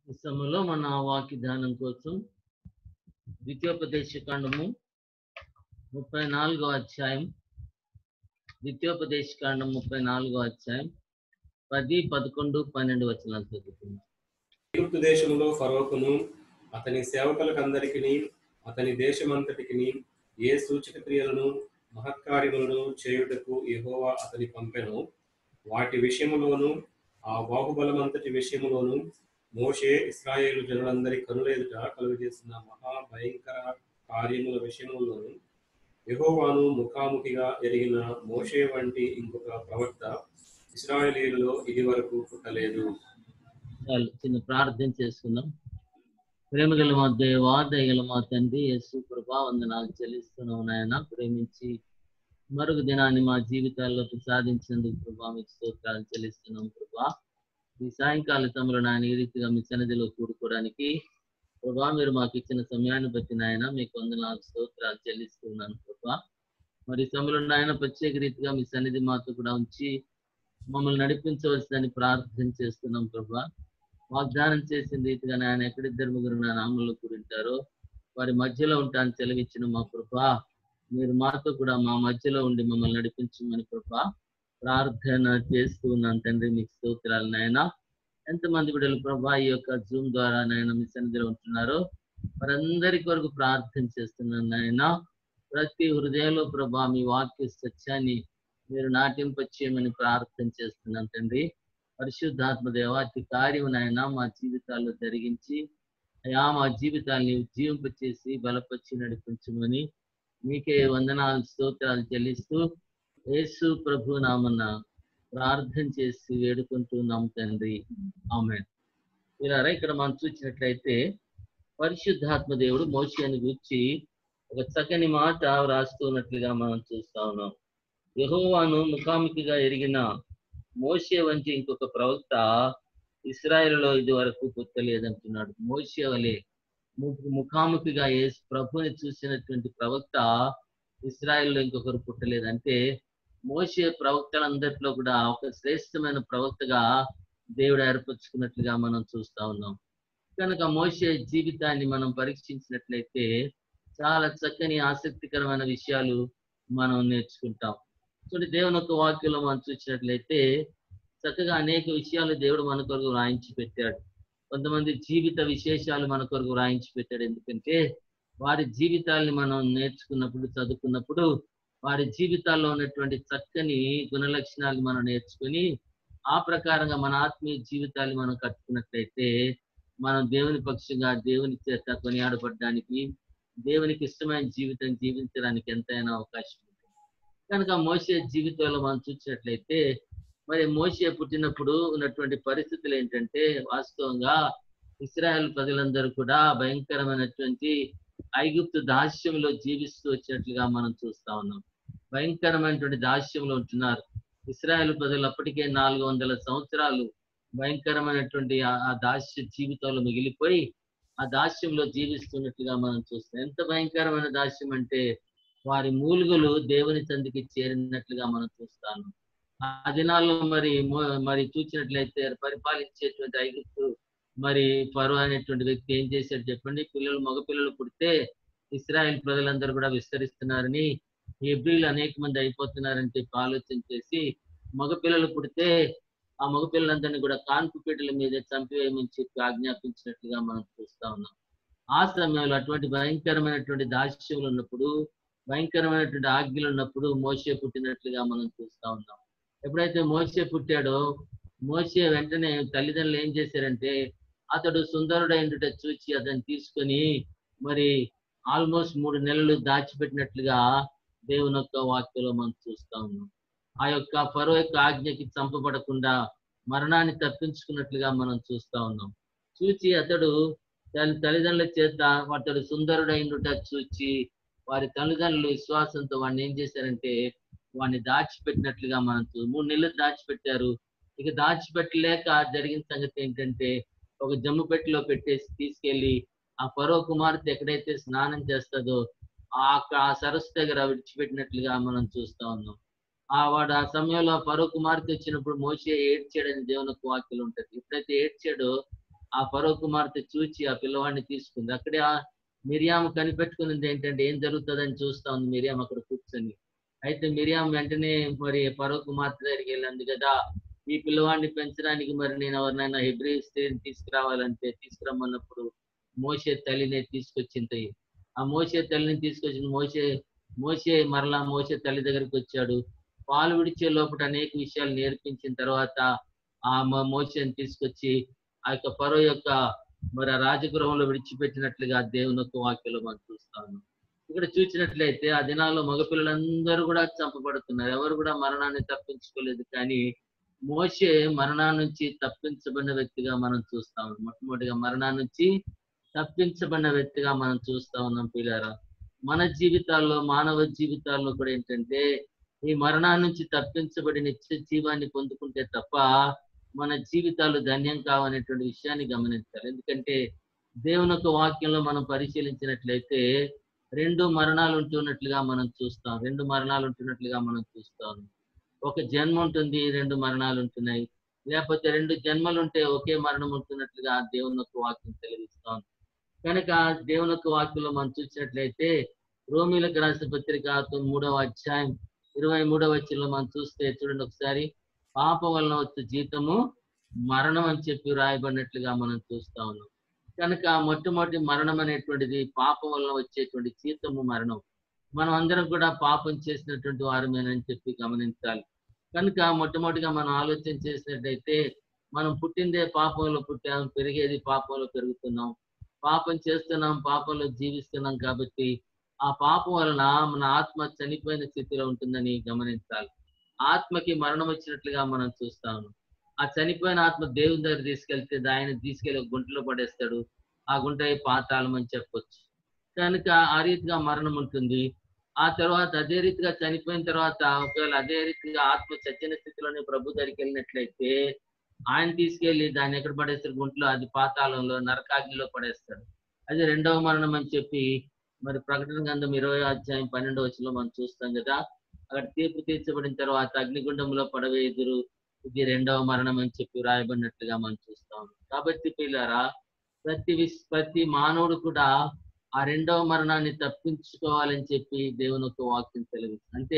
ఈ సమయంలో మన వాక్య ధ్యానం కోసం ద్వితీయోపదేశ కాండము ముప్పై నాలుగో అధ్యాయం ద్వితీయోపదేశ కాండం ముప్పై నాలుగో అధ్యాయం పది పదకొండు పన్నెండు వచనాలు చదువుతున్నాం ఐగుప్తు దేశములో ఫరోకును అతని సేవకులకందరికిని అతని దేశమంతటికిని ఏ సూచక క్రియలను మహత్కార్యములను చేయుటకు యెహోవా అతని పంపెను వాటి విషయములోను ఆ బాహుబలమంతటి విషయములోను మోషే ఇస్రాయేలు జనులందరి కనులెదుట కలుగజేసిన మహా భయంకర కార్యముల విషయములోను యెహోవాను ముఖాముఖిగా ఎరిగిన మోషే వంటి ఇంకొక ప్రవక్త ఇస్రాయేలీలలో ఇది వరకు పుట్టలేదు చాలు చిన్న ప్రార్థన చేసుకుందాం ప్రేమగల మా దేవా దయగల మా తండ్రి యేసు కృపా వందనాలు చెల్లిస్తున్నాం నాయన ప్రేమించి మరొక దినాన్ని మా జీవితాల్లో సాధించినందుకు కృపా మీకు స్తోత్రాలు చెల్లిస్తున్నాం కృపా ఈ సాయంకాల సమయంలో నాయన ఈ రీతిగా మీ సన్నిధిలో కూడుకోవడానికి ప్రభా మీరు మాకు ఇచ్చిన సమయాన్ని బట్టి నాయన మీకు వందనాలు స్తోత్రాలు చెల్లిస్తున్నాను కృపా మరి ఈ సమయంలో నాయన ప్రత్యేక రీతిగా మీ సన్నిధి మాతో కూడా ఉంచి మమ్మల్ని నడిపించవలసిందని ప్రార్థన చేస్తున్నాం ప్రభా వాగ్దానం చేసిన రీతిగా నాయన ఎక్కడిద్దరు ముగ్గురు నా నామంలో కూడింటారో వారి మధ్యలో ఉంటాను సెలవిచ్చిన మా కృప మీరు మాతో కూడా మా మధ్యలో ఉండి మమ్మల్ని నడిపించమని కృప ప్రార్థన చేస్తూ ఉన్నాను తండ్రి మీకు స్తోత్రాలు నాయన ఎంతమంది బిడ్డలు ప్రభా ఈ యొక్క జూమ్ ద్వారా నాయన మీ సన్నిధిలో ఉంటున్నారో వారందరి కొరకు ప్రార్థన చేస్తున్నాను నాయన ప్రతి హృదయంలో ప్రభా మీ వాక్య సత్యాన్ని మీరు నాటింపచేయమని ప్రార్థన చేస్తున్నాను తండ్రి పరిశుద్ధాత్మ దేవాతి కార్యం నాయన మా జీవితాల్లో జరిగించి అయా మా జీవితాన్ని జీవింపచేసి బలపరిచి నడిపించమని మీకే వందనాలు స్తోత్రాలు చెల్లిస్తూ యేసు ప్రభు నామన్న ప్రార్థన చేసి వేడుకుంటున్నాం తండ్రి ఆమె ఇలా ఇక్కడ మనం చూసినట్లయితే పరిశుద్ధాత్మ దేవుడు మోషియాన్ని గురించి ఒక చక్కని మాట వ్రాస్తున్నట్లుగా మనం చూస్తా ఉన్నాం యహోవాను ముఖాముఖిగా ఎరిగిన మోషే వంటి ఇంకొక ప్రవక్త ఇస్రాయేల్లో ఇది వరకు పుట్టలేదంటున్నాడు మోషే వలె ము- ముఖాముఖిగా ఏ ప్రభుని చూసినటువంటి ప్రవక్త ఇస్రాయేల్లో ఇంకొకరు పుట్టలేదంటే మోషే ప్రవక్తలందరిలో కూడా ఒక శ్రేష్టమైన ప్రవక్తగా దేవుడు ఏర్పరచుకున్నట్లుగా మనం చూస్తా ఉన్నాం కనుక మోషే జీవితాన్ని మనం పరీక్షించినట్లయితే చాలా చక్కని ఆసక్తికరమైన విషయాలు మనం నేర్చుకుంటాం చూడండి దేవుని యొక్క వాక్యంలో మనం చూసినట్లయితే చక్కగా అనేక విషయాలు దేవుడు మన కొరకు రాయించి పెట్టాడు కొంతమంది జీవిత విశేషాలు మన కొరకు రాయించి పెట్టాడు ఎందుకంటే వారి జీవితాల్ని మనం నేర్చుకున్నప్పుడు చదువుకున్నప్పుడు వారి జీవితాల్లో ఉన్నటువంటి చక్కని గుణలక్షణాలు మనం నేర్చుకుని ఆ ప్రకారంగా మన ఆత్మీయ జీవితాన్ని మనం కట్టుకున్నట్లయితే మనం దేవుని పక్షంగా దేవుని చేత కొనియాడబడడానికి దేవునికి ఇష్టమైన జీవితం జీవించడానికి ఎంతైనా అవకాశం ఉంది కనుక మోసే జీవితంలో మనం చూసినట్లయితే మరి మోసే పుట్టినప్పుడు ఉన్నటువంటి పరిస్థితులు ఏంటంటే వాస్తవంగా ఇస్రాయల్ ప్రజలందరూ కూడా భయంకరమైనటువంటి ఐగుప్తు దాస్యంలో జీవిస్తూ వచ్చినట్లుగా మనం చూస్తా ఉన్నాం భయంకరమైనటువంటి దాస్యంలో ఉంటున్నారు ఇస్రాయల్ ప్రజలు అప్పటికే నాలుగు వందల సంవత్సరాలు భయంకరమైనటువంటి ఆ ఆ దాస్య జీవితంలో మిగిలిపోయి ఆ దాస్యంలో జీవిస్తున్నట్లుగా మనం చూస్తాం ఎంత భయంకరమైన దాస్యం అంటే వారి మూలుగులు దేవుని సంధికి చేరినట్లుగా మనం చూస్తాను ఆ దినాల్లో మరి మో- మరి చూసినట్లయితే పరిపాలించేటువంటి ఐగుప్తు మరి ఫరో అనేటువంటి వ్యక్తి ఏం చేశాడు చెప్పండి పిల్లలు మగ పిల్లలు పుడితే ఇస్రాయెల్ ప్రజలందరూ కూడా విస్తరిస్తున్నారని హెబ్రిలు అనేక మంది అయిపోతున్నారని చెప్పి ఆలోచన చేసి మగ పిల్లలు పుడితే ఆ మగ పిల్లలందరినీ కూడా కాన్పు పీటల మీద చంపివేయమని చెప్పి ఆజ్ఞాపించినట్లుగా మనం చూస్తా ఉన్నాం ఆ సమయంలో అటువంటి భయంకరమైనటువంటి దాస్యములు ఉన్నప్పుడు భయంకరమైనటువంటి ఆజ్ఞలు ఉన్నప్పుడు మోసే పుట్టినట్లుగా మనం చూస్తా ఉన్నాం ఎప్పుడైతే మోసే పుట్టాడో మోసే వెంటనే తల్లిదండ్రులు ఏం చేశారంటే అతడు సుందరుడైనట చూచి అతన్ని తీసుకొని మరి ఆల్మోస్ట్ మూడు నెలలు దాచిపెట్టినట్లుగా దేవుని యొక్క వాక్యలో మనం చూస్తా ఉన్నాం ఆ యొక్క ఫరో యొక్క ఆజ్ఞకి చంపబడకుండా మరణాన్ని తప్పించుకున్నట్లుగా మనం చూస్తా ఉన్నాం చూచి అతడు తన తల్లిదండ్రుల చేత అతడు సుందరుడైనట చూచి వారి తల్లిదండ్రులు విశ్వాసంతో వాడిని ఏం చేశారంటే వాడిని దాచిపెట్టినట్లుగా మనం చూ- మూడు నెలలు దాచిపెట్టారు ఇక దాచిపెట్టలేక జరిగిన సంగతి ఏంటంటే ఒక జమ్ము పెట్టెలో పెట్టేసి తీసుకెళ్లి ఆ పరో కుమార్తె ఎక్కడైతే స్నానం చేస్తుందో ఆ ఆ సరస్సు దగ్గర విడిచిపెట్టినట్లుగా మనం చూస్తా ఉన్నాం ఆ వాడు ఆ సమయంలో పరో కుమార్తె వచ్చినప్పుడు మోసే ఏడ్చాడని దేవుని యొక్క వాక్యలు ఉంటది ఎప్పుడైతే ఏడ్చాడో ఆ పరో కుమార్తె చూచి ఆ పిల్లవాడిని తీసుకుంది అక్కడే ఆ మిరియాము కనిపెట్టుకున్నది ఏంటంటే ఏం జరుగుతుందని చూస్తా ఉంది మిరియాం అక్కడ కూర్చొని అయితే మిరియాం వెంటనే మరి పరో కుమార్తె దగ్గరికి వెళ్ళింది కదా ఈ పిల్లవాడిని పెంచడానికి మరి నేను ఎవరినైనా హెబ్రి స్త్రీని తీసుకురావాలంటే తీసుకురమ్మన్నప్పుడు మోసే తల్లినే తీసుకొచ్చింది ఆ మోసే తల్లిని తీసుకొచ్చిన మోసే మోసే మరలా మోసే తల్లి దగ్గరికి వచ్చాడు పాలు విడిచే లోపల అనేక విషయాలు నేర్పించిన తర్వాత ఆ మ- మోసేని తీసుకొచ్చి ఆ యొక్క పరో యొక్క మరి ఆ రాజగృహంలో విడిచిపెట్టినట్లుగా దేవుని యొక్క వాక్యంలో మనం చూస్తాము ఇక్కడ చూసినట్లయితే ఆ దినాల్లో మగపిల్లలందరూ కూడా చంపబడుతున్నారు ఎవరు కూడా మరణాన్ని తప్పించుకోలేదు కానీ మోషే మరణా నుంచి తప్పించబడిన వ్యక్తిగా మనం చూస్తాం మొట్టమొదటిగా మరణా నుంచి తప్పించబడిన వ్యక్తిగా మనం చూస్తా ఉన్నాం పిల్లారా మన జీవితాల్లో మానవ జీవితాల్లో కూడా ఏంటంటే ఈ మరణా నుంచి తప్పించబడి నిత్య జీవాన్ని పొందుకుంటే తప్ప మన జీవితాలు ధన్యం కావనేటువంటి విషయాన్ని గమనించాలి ఎందుకంటే దేవుని యొక్క వాక్యంలో మనం పరిశీలించినట్లయితే రెండు మరణాలు ఉంటున్నట్లుగా మనం చూస్తాం రెండు మరణాలు ఉంటున్నట్లుగా మనం చూస్తాం ఒక జన్మ ఉంటుంది రెండు మరణాలు ఉంటున్నాయి లేకపోతే రెండు జన్మలు ఉంటే ఒకే మరణం ఉంటున్నట్లుగా దేవుని యొక్క వాక్యం తెలియజేస్తాం కనుక దేవుని యొక్క వాక్యంలో మనం చూసినట్లయితే రోమిలకు రాసిన పత్రిక తొమ్మిది మూడవ అధ్యాయం ఇరవై మూడవ వచ్చిలో మనం చూస్తే చూడండి ఒకసారి పాప వలన వచ్చే జీతము మరణం అని చెప్పి రాయబడినట్లుగా మనం చూస్తా ఉన్నాం కనుక మొట్టమొదటి మరణం అనేటువంటిది పాపం వలన వచ్చేటువంటి జీతము మరణం మనం అందరం కూడా పాపం చేసినటువంటి వారమేనని చెప్పి గమనించాలి కనుక మొట్టమొదటిగా మనం ఆలోచన చేసినట్టయితే మనం పుట్టిందే పాపంలో పుట్టాం పెరిగేది పాపంలో పెరుగుతున్నాం పాపం చేస్తున్నాం పాపంలో జీవిస్తున్నాం కాబట్టి ఆ పాపం వలన మన ఆత్మ చనిపోయిన స్థితిలో ఉంటుందని గమనించాలి ఆత్మకి మరణం వచ్చినట్లుగా మనం చూస్తాము ఆ చనిపోయిన ఆత్మ దేవుని దగ్గర తీసుకెళ్తే ఆయన తీసుకెళ్లి ఒక గుంటలో పడేస్తాడు ఆ గుంట పాతాళం అని చెప్పొచ్చు కనుక ఆ రీతిగా మరణం ఉంటుంది ఆ తర్వాత అదే రీతిగా చనిపోయిన తర్వాత ఒకవేళ అదే రీతిగా ఆత్మ చచ్చిన స్థితిలోనే ప్రభు దగ్గరికి వెళ్ళినట్లయితే ఆయన తీసుకెళ్లి దాన్ని ఎక్కడ పడేస్తారు గుంట్లో అది పాతాళంలో నరకాగ్నిలో పడేస్తాడు అది రెండవ మరణం అని చెప్పి మరి ప్రకటన గ్రంథం ఇరవై అధ్యాయం పన్నెండవ వచ్చిలో మనం చూస్తాం కదా అక్కడ తీర్పు తీర్చబడిన తర్వాత అగ్నిగుండంలో పడవేదురు ఇది రెండవ మరణం అని చెప్పి రాయబడినట్లుగా మనం చూస్తాం కాబట్టి పిల్లరా ప్రతి విస్ ప్రతి మానవుడు కూడా ఆ రెండవ మరణాన్ని తప్పించుకోవాలని చెప్పి దేవుని యొక్క వాక్యం తెలియదు అంటే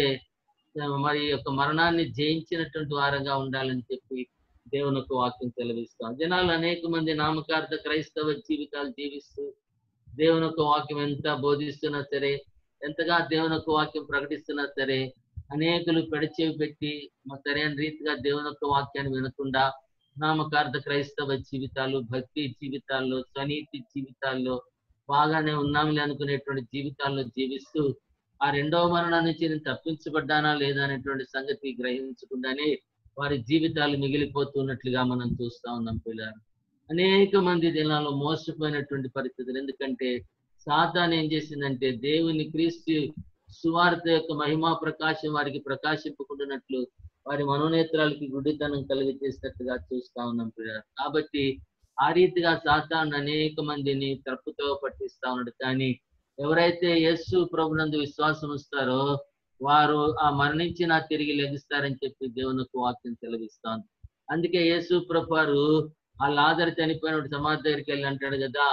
మరి ఈ యొక్క మరణాన్ని జయించినటువంటి వారంగా ఉండాలని చెప్పి దేవుని యొక్క వాక్యం తెలివిస్తాం జనాలు అనేక మంది నామకార్థ క్రైస్తవ జీవితాలు జీవిస్తూ దేవుని యొక్క వాక్యం ఎంత బోధిస్తున్నా సరే ఎంతగా దేవుని యొక్క వాక్యం ప్రకటిస్తున్నా సరే అనేకులు పెడచెవి పెట్టి మ- సరైన రీతిగా దేవుని యొక్క వాక్యాన్ని వినకుండా నామకార్థ క్రైస్తవ జీవితాలు భక్తి జీవితాల్లో స్వనీతి జీవితాల్లో బాగానే ఉన్నాంలే అనుకునేటువంటి జీవితాల్లో జీవిస్తూ ఆ రెండవ మరణం నుంచి నేను తప్పించబడ్డానా లేదా అనేటువంటి సంగతి గ్రహించకుండానే వారి జీవితాలు మిగిలిపోతున్నట్లుగా మనం చూస్తా ఉన్నాం పిల్లలు అనేక మంది దినాల్లో మోసపోయినటువంటి పరిస్థితులు ఎందుకంటే సాతాన్ ఏం చేసిందంటే దేవుని క్రీస్తు సువార్త యొక్క మహిమా ప్రకాశం వారికి ప్రకాశింపకుండానట్లు వారి మనోనేత్రాలకి గుడ్డితనం కలిగి చేసినట్టుగా చూస్తా ఉన్నాం పిల్లలు కాబట్టి ఆ రీతిగా సాతాన్ అనేక మందిని తప్పుతో పట్టిస్తా ఉన్నాడు కానీ ఎవరైతే యేసు ప్రభునందు విశ్వాసం ఇస్తారో వారు ఆ మరణించిన తిరిగి లెగిస్తారని చెప్పి దేవునికి వాక్యం తెలిగిస్తాను అందుకే యేసు ప్రభు వారు ఆ లాదరు చనిపోయిన సమాధి దగ్గరికి వెళ్ళి అంటాడు కదా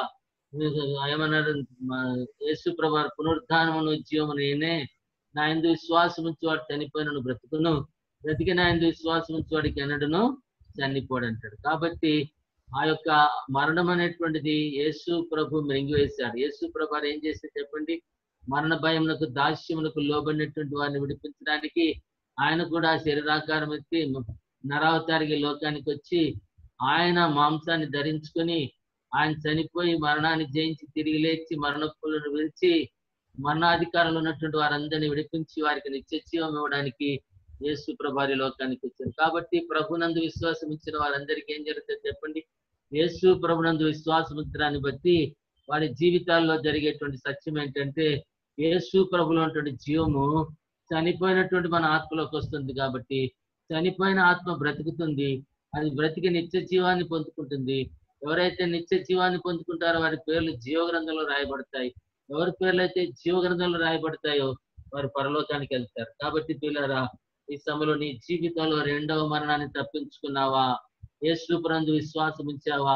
ఏమన్నాడు మా యేసు ప్రభు వారు పునరుద్ధానమును జీవము నేనే నా ఎందు విశ్వాసం ఉంచి వాడు చనిపోయినను బ్రతుకును బ్రతికి నా ఎందు విశ్వాసం ఉంచి వాడికి ఎన్నడను చనిపోడు అంటాడు కాబట్టి ఆ యొక్క మరణం అనేటువంటిది యేసు ప్రభు మింగివేశాడు యేసు ప్రభు వారు ఏం చేస్తే చెప్పండి మరణ భయమునకు దాస్యమునకు లోబడినటువంటి వారిని విడిపించడానికి ఆయన కూడా శరీరాకారం ఎత్తి నరావతారికి లోకానికి వచ్చి ఆయన మాంసాన్ని ధరించుకొని ఆయన చనిపోయి మరణాన్ని జయించి తిరిగి లేచి మరణపులను విడిచి మరణాధికారంలో ఉన్నటువంటి వారందరినీ విడిపించి వారికి నిత్య జీవం ఇవ్వడానికి యేసు ప్రభారి లోకానికి వచ్చారు కాబట్టి ప్రభునందు విశ్వాసం ఇచ్చిన వారందరికీ ఏం జరుగుతుంది చెప్పండి యేసు ప్రభునందు విశ్వాసం ఉంచడాన్ని బట్టి వారి జీవితాల్లో జరిగేటువంటి సత్యం ఏంటంటే యేసు ప్రభులో ఉన్నటువంటి జీవము చనిపోయినటువంటి మన ఆత్మలోకి వస్తుంది కాబట్టి చనిపోయిన ఆత్మ బ్రతుకుతుంది అది బ్రతికి నిత్య జీవాన్ని పొందుకుంటుంది ఎవరైతే నిత్య జీవాన్ని పొందుకుంటారో వారి పేర్లు జీవ గ్రంథంలో రాయబడతాయి ఎవరి పేర్లు అయితే జీవ గ్రంథంలో రాయబడతాయో వారు పరలోకానికి వెళ్తారు కాబట్టి పిల్లరా ఈ సమయంలో నీ జీవితంలో రెండవ మరణాన్ని తప్పించుకున్నావా యేసు నందు విశ్వాసం ఉంచావా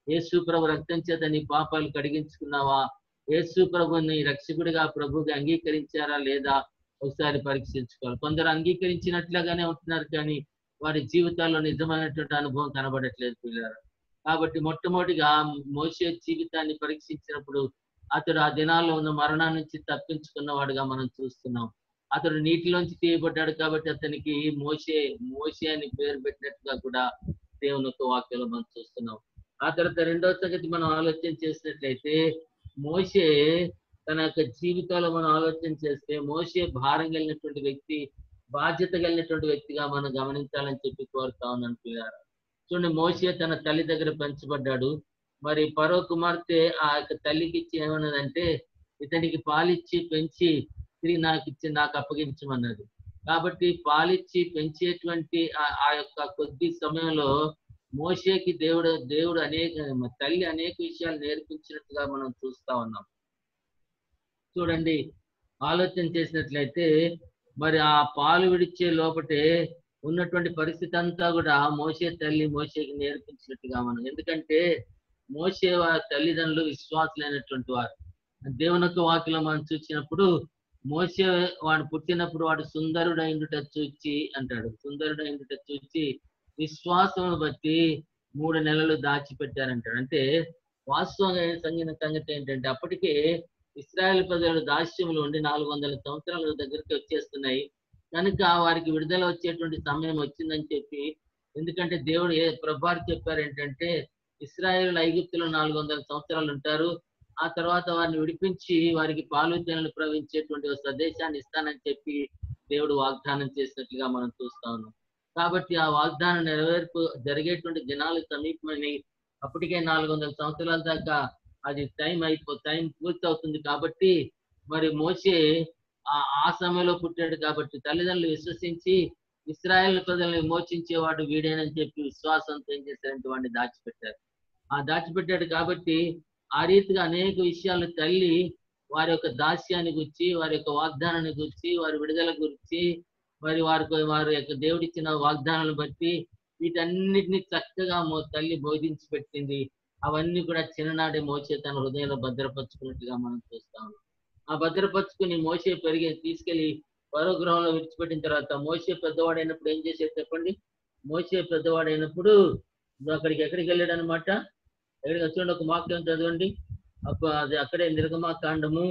యేసు ప్రభు రక్తం చేత నీ పాపాలు కడిగించుకున్నావా యేసు ప్రభుని రక్షకుడిగా ప్రభుగా అంగీకరించారా లేదా ఒకసారి పరీక్షించుకోవాలి కొందరు అంగీకరించినట్లుగానే ఉంటున్నారు కానీ వారి జీవితాల్లో నిజమైనటువంటి అనుభవం కనబడట్లేదు పిల్లలు కాబట్టి మొట్టమొదటిగా మోసే జీవితాన్ని పరీక్షించినప్పుడు అతడు ఆ దినాల్లో ఉన్న మరణం నుంచి తప్పించుకున్నవాడుగా మనం చూస్తున్నాం అతడు నీటిలోంచి తీయబడ్డాడు కాబట్టి అతనికి మోసే మోసే అని పేరు పెట్టినట్టుగా కూడా దేవుని యొక్క వాక్యంలో మనం చూస్తున్నాం ఆ తర్వాత రెండవ సంగతి మనం ఆలోచన చేసినట్లయితే మోసే తన యొక్క జీవితంలో మనం ఆలోచన చేస్తే మోసే భారం కలిగినటువంటి వ్యక్తి బాధ్యత కలిగినటువంటి వ్యక్తిగా మనం గమనించాలని చెప్పి కోరుతా ఉన్నాను పిల్లారా చూడండి మోసే తన తల్లి దగ్గర పెంచబడ్డాడు మరి పరో కుమార్తె ఆ యొక్క తల్లికి ఇచ్చి ఏమన్నదంటే ఇతనికి పాలిచ్చి పెంచి తిరిగి నాకు ఇచ్చి నాకు అప్పగించమన్నది కాబట్టి పాలిచ్చి పెంచేటువంటి ఆ- ఆ యొక్క కొద్ది సమయంలో మోషేకి దేవుడు దేవుడు అనేక తల్లి అనేక విషయాలు నేర్పించినట్టుగా మనం చూస్తా ఉన్నాం చూడండి ఆలోచన చేసినట్లయితే మరి ఆ పాలు విడిచే లోపటే ఉన్నటువంటి పరిస్థితి అంతా కూడా మోసే తల్లి మోసేకి నేర్పించినట్టుగా మనం ఎందుకంటే మోసే వారి తల్లిదండ్రులు విశ్వాసులైనటువంటి వారు దేవుని యొక్క వాక్యలో మనం చూసినప్పుడు మోసే వాడు పుట్టినప్పుడు వాడు సుందరుడు అయిండుట చూచి అంటాడు సుందరుడు అయిండుట చూచి విశ్వాసమును బట్టి మూడు నెలలు దాచిపెట్టారంటాడు అంటే వాస్తవంగా సంగిన సంగతి ఏంటంటే అప్పటికే ఇస్రాయేల్ ప్రజలు దాస్యములు ఉండి నాలుగు వందల సంవత్సరాల దగ్గరికి వచ్చేస్తున్నాయి కనుక వారికి విడుదల వచ్చేటువంటి సమయం వచ్చిందని చెప్పి ఎందుకంటే దేవుడు ఏ ప్రభారు చెప్పారు ఏంటంటే ఇస్రాయేల్ ఐగుప్తులో నాలుగు వందల సంవత్సరాలు ఉంటారు ఆ తర్వాత వారిని విడిపించి వారికి పాలు తేనెలు ప్రవహించేటువంటి ఒక ప్రదేశాన్ని ఇస్తానని చెప్పి దేవుడు వాగ్దానం చేసినట్లుగా మనం చూస్తా ఉన్నాం కాబట్టి ఆ వాగ్దానం నెరవేర్పు జరిగేటువంటి దినాలు సమీపమని అప్పటికే నాలుగు వందల సంవత్సరాల దాకా అది టైం అయిపో టైం పూర్తి అవుతుంది కాబట్టి మరి మోసే ఆ ఆ సమయంలో పుట్టాడు కాబట్టి తల్లిదండ్రులు విశ్వసించి ఇస్రాయేల్ ప్రజలను విమోచించేవాడు వీడేనని చెప్పి విశ్వాసంతో ఏం చేశారంటే వాడిని దాచిపెట్టారు ఆ దాచిపెట్టాడు కాబట్టి ఆ రీతిగా అనేక విషయాలు తల్లి వారి యొక్క దాస్యాన్ని గురించి వారి యొక్క వాగ్దానాన్ని గురించి వారి విడుదల గురించి మరి వారికి వారి యొక్క దేవుడిచ్చిన వాగ్దానాలను బట్టి వీటన్నిటిని చక్కగా మో తల్లి బోధించి పెట్టింది అవన్నీ కూడా చిన్ననాటి మోసే తన హృదయంలో భద్రపరుచుకున్నట్టుగా మనం చూస్తాం ఆ భద్రపరుచుకుని మోసే పెరిగి తీసుకెళ్లి పరో గృహంలో విడిచిపెట్టిన తర్వాత మోసే పెద్దవాడైనప్పుడు ఏం చేసేది చెప్పండి మోసే పెద్దవాడైనప్పుడు ఇప్పుడు అక్కడికి ఎక్కడికి వెళ్ళాడు అనమాట ఎక్కడికి వచ్చి ఒక వాక్యం చదవండి అప్పుడు అది అక్కడే నిర్గమాకాండము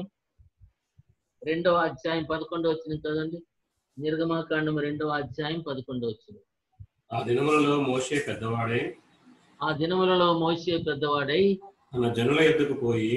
రెండవ అధ్యాయం పదకొండవ వచ్చిన చదవండి నిర్గమాకాండము రెండవ అధ్యాయం పదకొండవ వచ్చిన ఆ దినములలో మోషే పెద్దవాడై ఆ దినములలో మోసే పెద్దవాడై తన జనుల ఎద్దుకు పోయి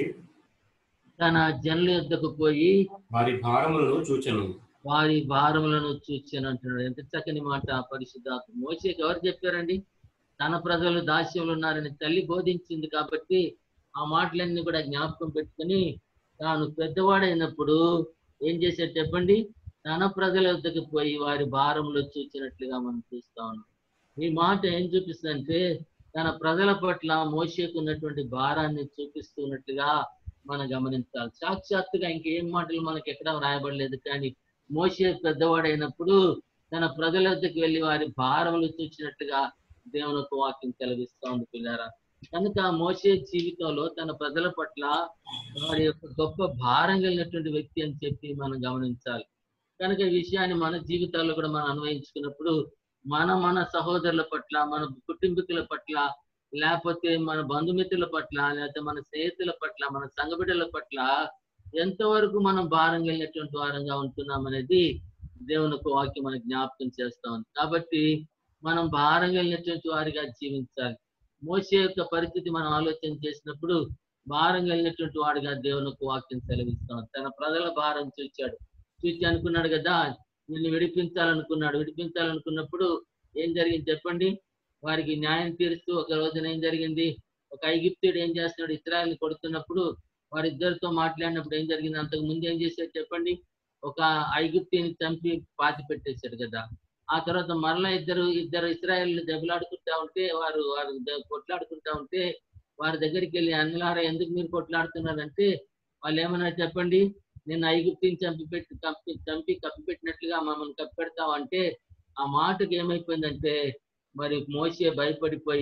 తన జనుల యొద్దకు పోయి వారి భారములను చూచెను వారి భారములను చూచాను అంటున్నాడు ఎంత చక్కని మాట పరిశుద్ధాత్మ మోసేకి ఎవరు చెప్పారండి తన ప్రజలు దాస్యంలో ఉన్నారని తల్లి బోధించింది కాబట్టి ఆ మాటలన్నీ కూడా జ్ఞాపకం పెట్టుకుని తాను పెద్దవాడైనప్పుడు ఏం చేశాడు చెప్పండి తన ప్రజల వద్దకు పోయి వారి భారములు చూచినట్లుగా మనం చూస్తా ఉన్నాం ఈ మాట ఏం చూపిస్తుందంటే తన ప్రజల పట్ల మోసేకు ఉన్నటువంటి భారాన్ని చూపిస్తున్నట్లుగా మనం గమనించాలి సాక్షాత్తుగా ఇంకేం మాటలు మనకి ఎక్కడ రాయబడలేదు కానీ మోసే పెద్దవాడైనప్పుడు తన ప్రజల వద్దకు వెళ్ళి వారి భారములు చూచినట్టుగా దేవుని యొక్క వాక్యం కలిగిస్తా ఉంది పిల్లారా కనుక మోసే జీవితంలో తన ప్రజల పట్ల వారి యొక్క గొప్ప భారం కలిగినటువంటి వ్యక్తి అని చెప్పి మనం గమనించాలి కనుక ఈ విషయాన్ని మన జీవితాల్లో కూడా మనం అన్వయించుకున్నప్పుడు మన మన సహోదరుల పట్ల మన కుటుంబీకుల పట్ల లేకపోతే మన బంధుమిత్రుల పట్ల లేకపోతే మన స్నేహితుల పట్ల మన సంఘబిడ్డల పట్ల ఎంతవరకు మనం భారం కలిగినటువంటి వారంగా ఉంటున్నాం అనేది దేవుని యొక్క వాక్యం మనకు జ్ఞాపకం చేస్తా ఉంది కాబట్టి మనం భారం కలిగినటువంటి వారిగా జీవించాలి మోసే యొక్క పరిస్థితి మనం ఆలోచన చేసినప్పుడు భారం కలిగినటువంటి వాడిగా దేవుని యొక్క వాక్యం సెలవిస్తాం తన ప్రజల భారం చూచాడు చూచి అనుకున్నాడు కదా నిన్ను విడిపించాలనుకున్నాడు విడిపించాలనుకున్నప్పుడు ఏం జరిగింది చెప్పండి వారికి న్యాయం తీరుస్తూ ఒక రోజున ఏం జరిగింది ఒక ఐగిప్తుడు ఏం చేస్తున్నాడు ఇస్రాయల్ని కొడుతున్నప్పుడు వారిద్దరితో మాట్లాడినప్పుడు ఏం జరిగింది అంతకు ముందు ఏం చేశాడు చెప్పండి ఒక ఐగుప్తిని చంపి పాతి పెట్టేశాడు కదా ఆ తర్వాత మరలా ఇద్దరు ఇద్దరు ఇస్రాయల్ దెబ్బలాడుకుంటా ఉంటే వారు వారు ద- కొట్లాడుకుంటా ఉంటే వారి దగ్గరికి వెళ్ళి అన్నలారా ఎందుకు మీరు కొట్లాడుతున్నారంటే వాళ్ళు ఏమన్నారు చెప్పండి నేను ఐగుప్తిని చంపి పెట్టి కప్పి చంపి కప్పి పెట్టినట్లుగా మమ్మల్ని కప్పెడతావు అంటే ఆ మాటకి ఏమైపోయిందంటే మరి మోసే భయపడిపోయి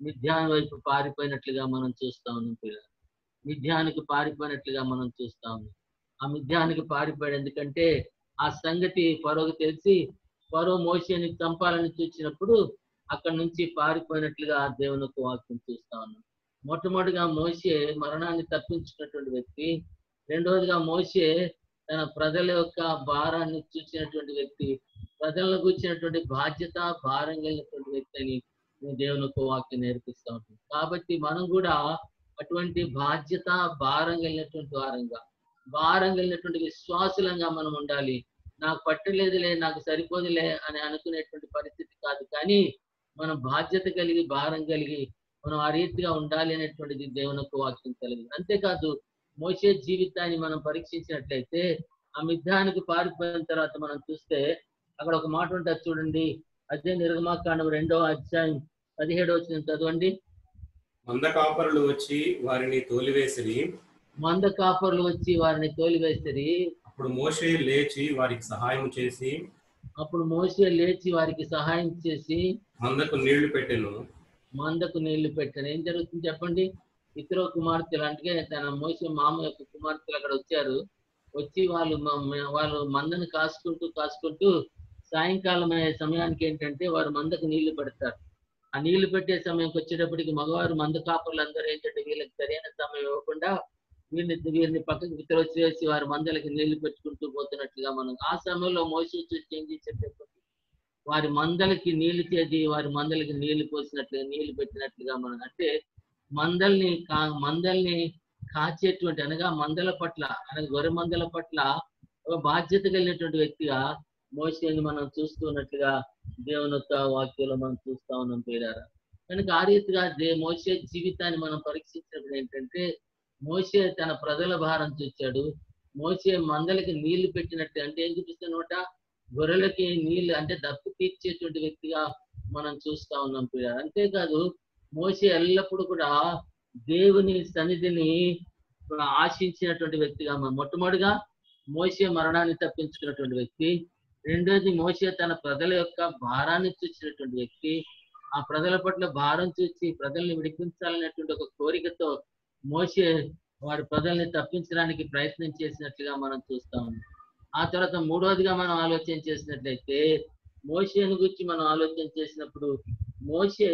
మిథ్యాన్ వైపు పారిపోయినట్లుగా మనం చూస్తా ఉన్నాం పిల్లలు మిథ్యానికి పారిపోయినట్లుగా మనం చూస్తా ఉన్నాం ఆ మిథ్యానికి పారిపోయాడు ఎందుకంటే ఆ సంగతి పరోకు తెలిసి పరో మోసేని చంపాలని చూసినప్పుడు అక్కడ నుంచి పారిపోయినట్లుగా దేవుని యొక్క వాక్యం చూస్తా ఉన్నాం మొట్టమొదటిగా మోసే మరణాన్ని తప్పించుకున్నటువంటి వ్యక్తి రెండవదిగా మోసే తన ప్రజల యొక్క భారాన్ని చూసినటువంటి వ్యక్తి ప్రజలను కూర్చున్నటువంటి బాధ్యత భారం కలిగినటువంటి వ్యక్తి అని దేవుని యొక్క వాక్యం నేర్పిస్తూ ఉంటుంది కాబట్టి మనం కూడా అటువంటి బాధ్యత భారం కలిగినటువంటి వారంగా భారం కలిగినటువంటి విశ్వాసులంగా మనం ఉండాలి నాకు పట్టలేదులే నాకు సరిపోదులే అని అనుకునేటువంటి పరిస్థితి కాదు కానీ మనం బాధ్యత కలిగి భారం కలిగి మనం ఆ రీతిగా ఉండాలి అనేటువంటిది దేవుని యొక్క వాక్యం కలిగి అంతేకాదు మోసే జీవితాన్ని మనం పరీక్షించినట్లయితే ఆ మిథ్యానికి పారిపోయిన తర్వాత మనం చూస్తే అక్కడ ఒక మాట ఉంటుంది చూడండి అదే నిర్గమాకాండం రెండవ అధ్యాయం పదిహేడవ వచ్చిన చదవండి మంద కాపరులు వచ్చి వారిని తోలివేసిరి మంద కాపర్లు వచ్చి వారిని తోలివేస్తారు అప్పుడు మోషే లేచి వారికి సహాయం చేసి అప్పుడు మోసే లేచి వారికి సహాయం చేసి మందకు నీళ్లు పెట్టెను మందకు నీళ్లు పెట్టాను ఏం జరుగుతుంది చెప్పండి ఇతర కుమార్తెలు అంటే తన మోసే మామ యొక్క కుమార్తెలు అక్కడ వచ్చారు వచ్చి వాళ్ళు మ- మ- వాళ్ళు మందను కాసుకుంటూ కాసుకుంటూ సాయంకాలం అయ్యే సమయానికి ఏంటంటే వారు మందకు నీళ్లు పెడతారు ఆ నీళ్లు పెట్టే సమయంకి వచ్చేటప్పటికి మగవారు మంద కాపులు అందరూ ఏంటంటే వీళ్ళకి సరైన సమయం ఇవ్వకుండా వీరిని వీరిని పక్కకి వితరొచ్చి వేసి వారి మందలకి నీళ్లు పెట్టుకుంటూ పోతున్నట్లుగా మనం ఆ సమయంలో మోసే చూసి ఏం చేసేటప్పుడు వారి మందలకి నీళ్లు చేసి వారి మందలకి నీళ్లు పోసినట్లుగా నీళ్లు పెట్టినట్లుగా మనం అంటే మందల్ని కా మందల్ని కాచేటువంటి అనగా మందల పట్ల అనగా గొర్రె మందల పట్ల ఒక బాధ్యత కలిగినటువంటి వ్యక్తిగా మోసేని మనం చూస్తున్నట్లుగా దేవుని యొక్క వాక్యంలో మనం చూస్తా ఉన్నాం పేరారా కనుక ఆ రీతిగా దే మోసే జీవితాన్ని మనం పరీక్షించినప్పుడు ఏంటంటే మోసే తన ప్రజల భారం చూచాడు మోసే మందలకి నీళ్లు పెట్టినట్టు అంటే ఏం చూపిస్తున్నమాట గొర్రెలకి నీళ్లు అంటే దప్పు తీర్చేటువంటి వ్యక్తిగా మనం చూస్తా ఉన్నాం పిల్లలు అంతేకాదు మోసే ఎల్లప్పుడూ కూడా దేవుని సన్నిధిని ఆశించినటువంటి వ్యక్తిగా మనం మొట్టమొదటిగా మోసే మరణాన్ని తప్పించుకున్నటువంటి వ్యక్తి రెండోది మోసే తన ప్రజల యొక్క భారాన్ని చూసినటువంటి వ్యక్తి ఆ ప్రజల పట్ల భారం చూసి ప్రజల్ని విడిపించాలనేటువంటి ఒక కోరికతో మోసే వారి ప్రజల్ని తప్పించడానికి ప్రయత్నం చేసినట్లుగా మనం చూస్తా ఉన్నాం ఆ తర్వాత మూడవదిగా మనం ఆలోచన చేసినట్లయితే మోసేను గురించి మనం ఆలోచన చేసినప్పుడు మోసే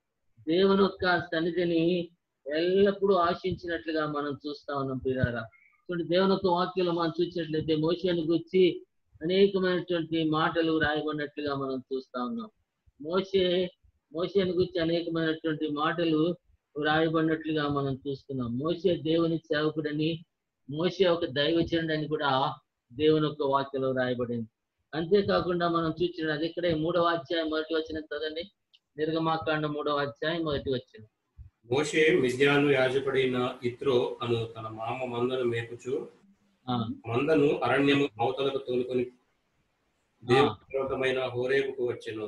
దేవుని యొక్క సన్నిధిని ఎల్లప్పుడూ ఆశించినట్లుగా మనం చూస్తా ఉన్నాం పిల్లారా చూడండి దేవుని యొక్క వాక్యంలో మనం చూసినట్లయితే మోసేను గురించి అనేకమైనటువంటి మాటలు రాయబడినట్లుగా మనం చూస్తా ఉన్నాం మోసే మోసేను గురించి అనేకమైనటువంటి మాటలు రాయబడినట్లుగా మనం చూస్తున్నాం మోసే దేవుని సేవకుడని మోసే ఒక దైవచనుడు అని కూడా దేవుని యొక్క వాక్యంలో రాయబడింది అంతేకాకుండా మనం చూసిన అది ఇక్కడే మూడవ అధ్యాయం మొదటి వచ్చిన చదండి నిర్గమాకాండ మూడవ అధ్యాయం మొదటి వచ్చిన మోషే మిద్యాను యాజకుడైన ఇత్రో అను తన మామ మందను మేపుచు మందను అరణ్యము అవతలకు తోలుకొని దేవుమైన హోరేపుకు వచ్చెను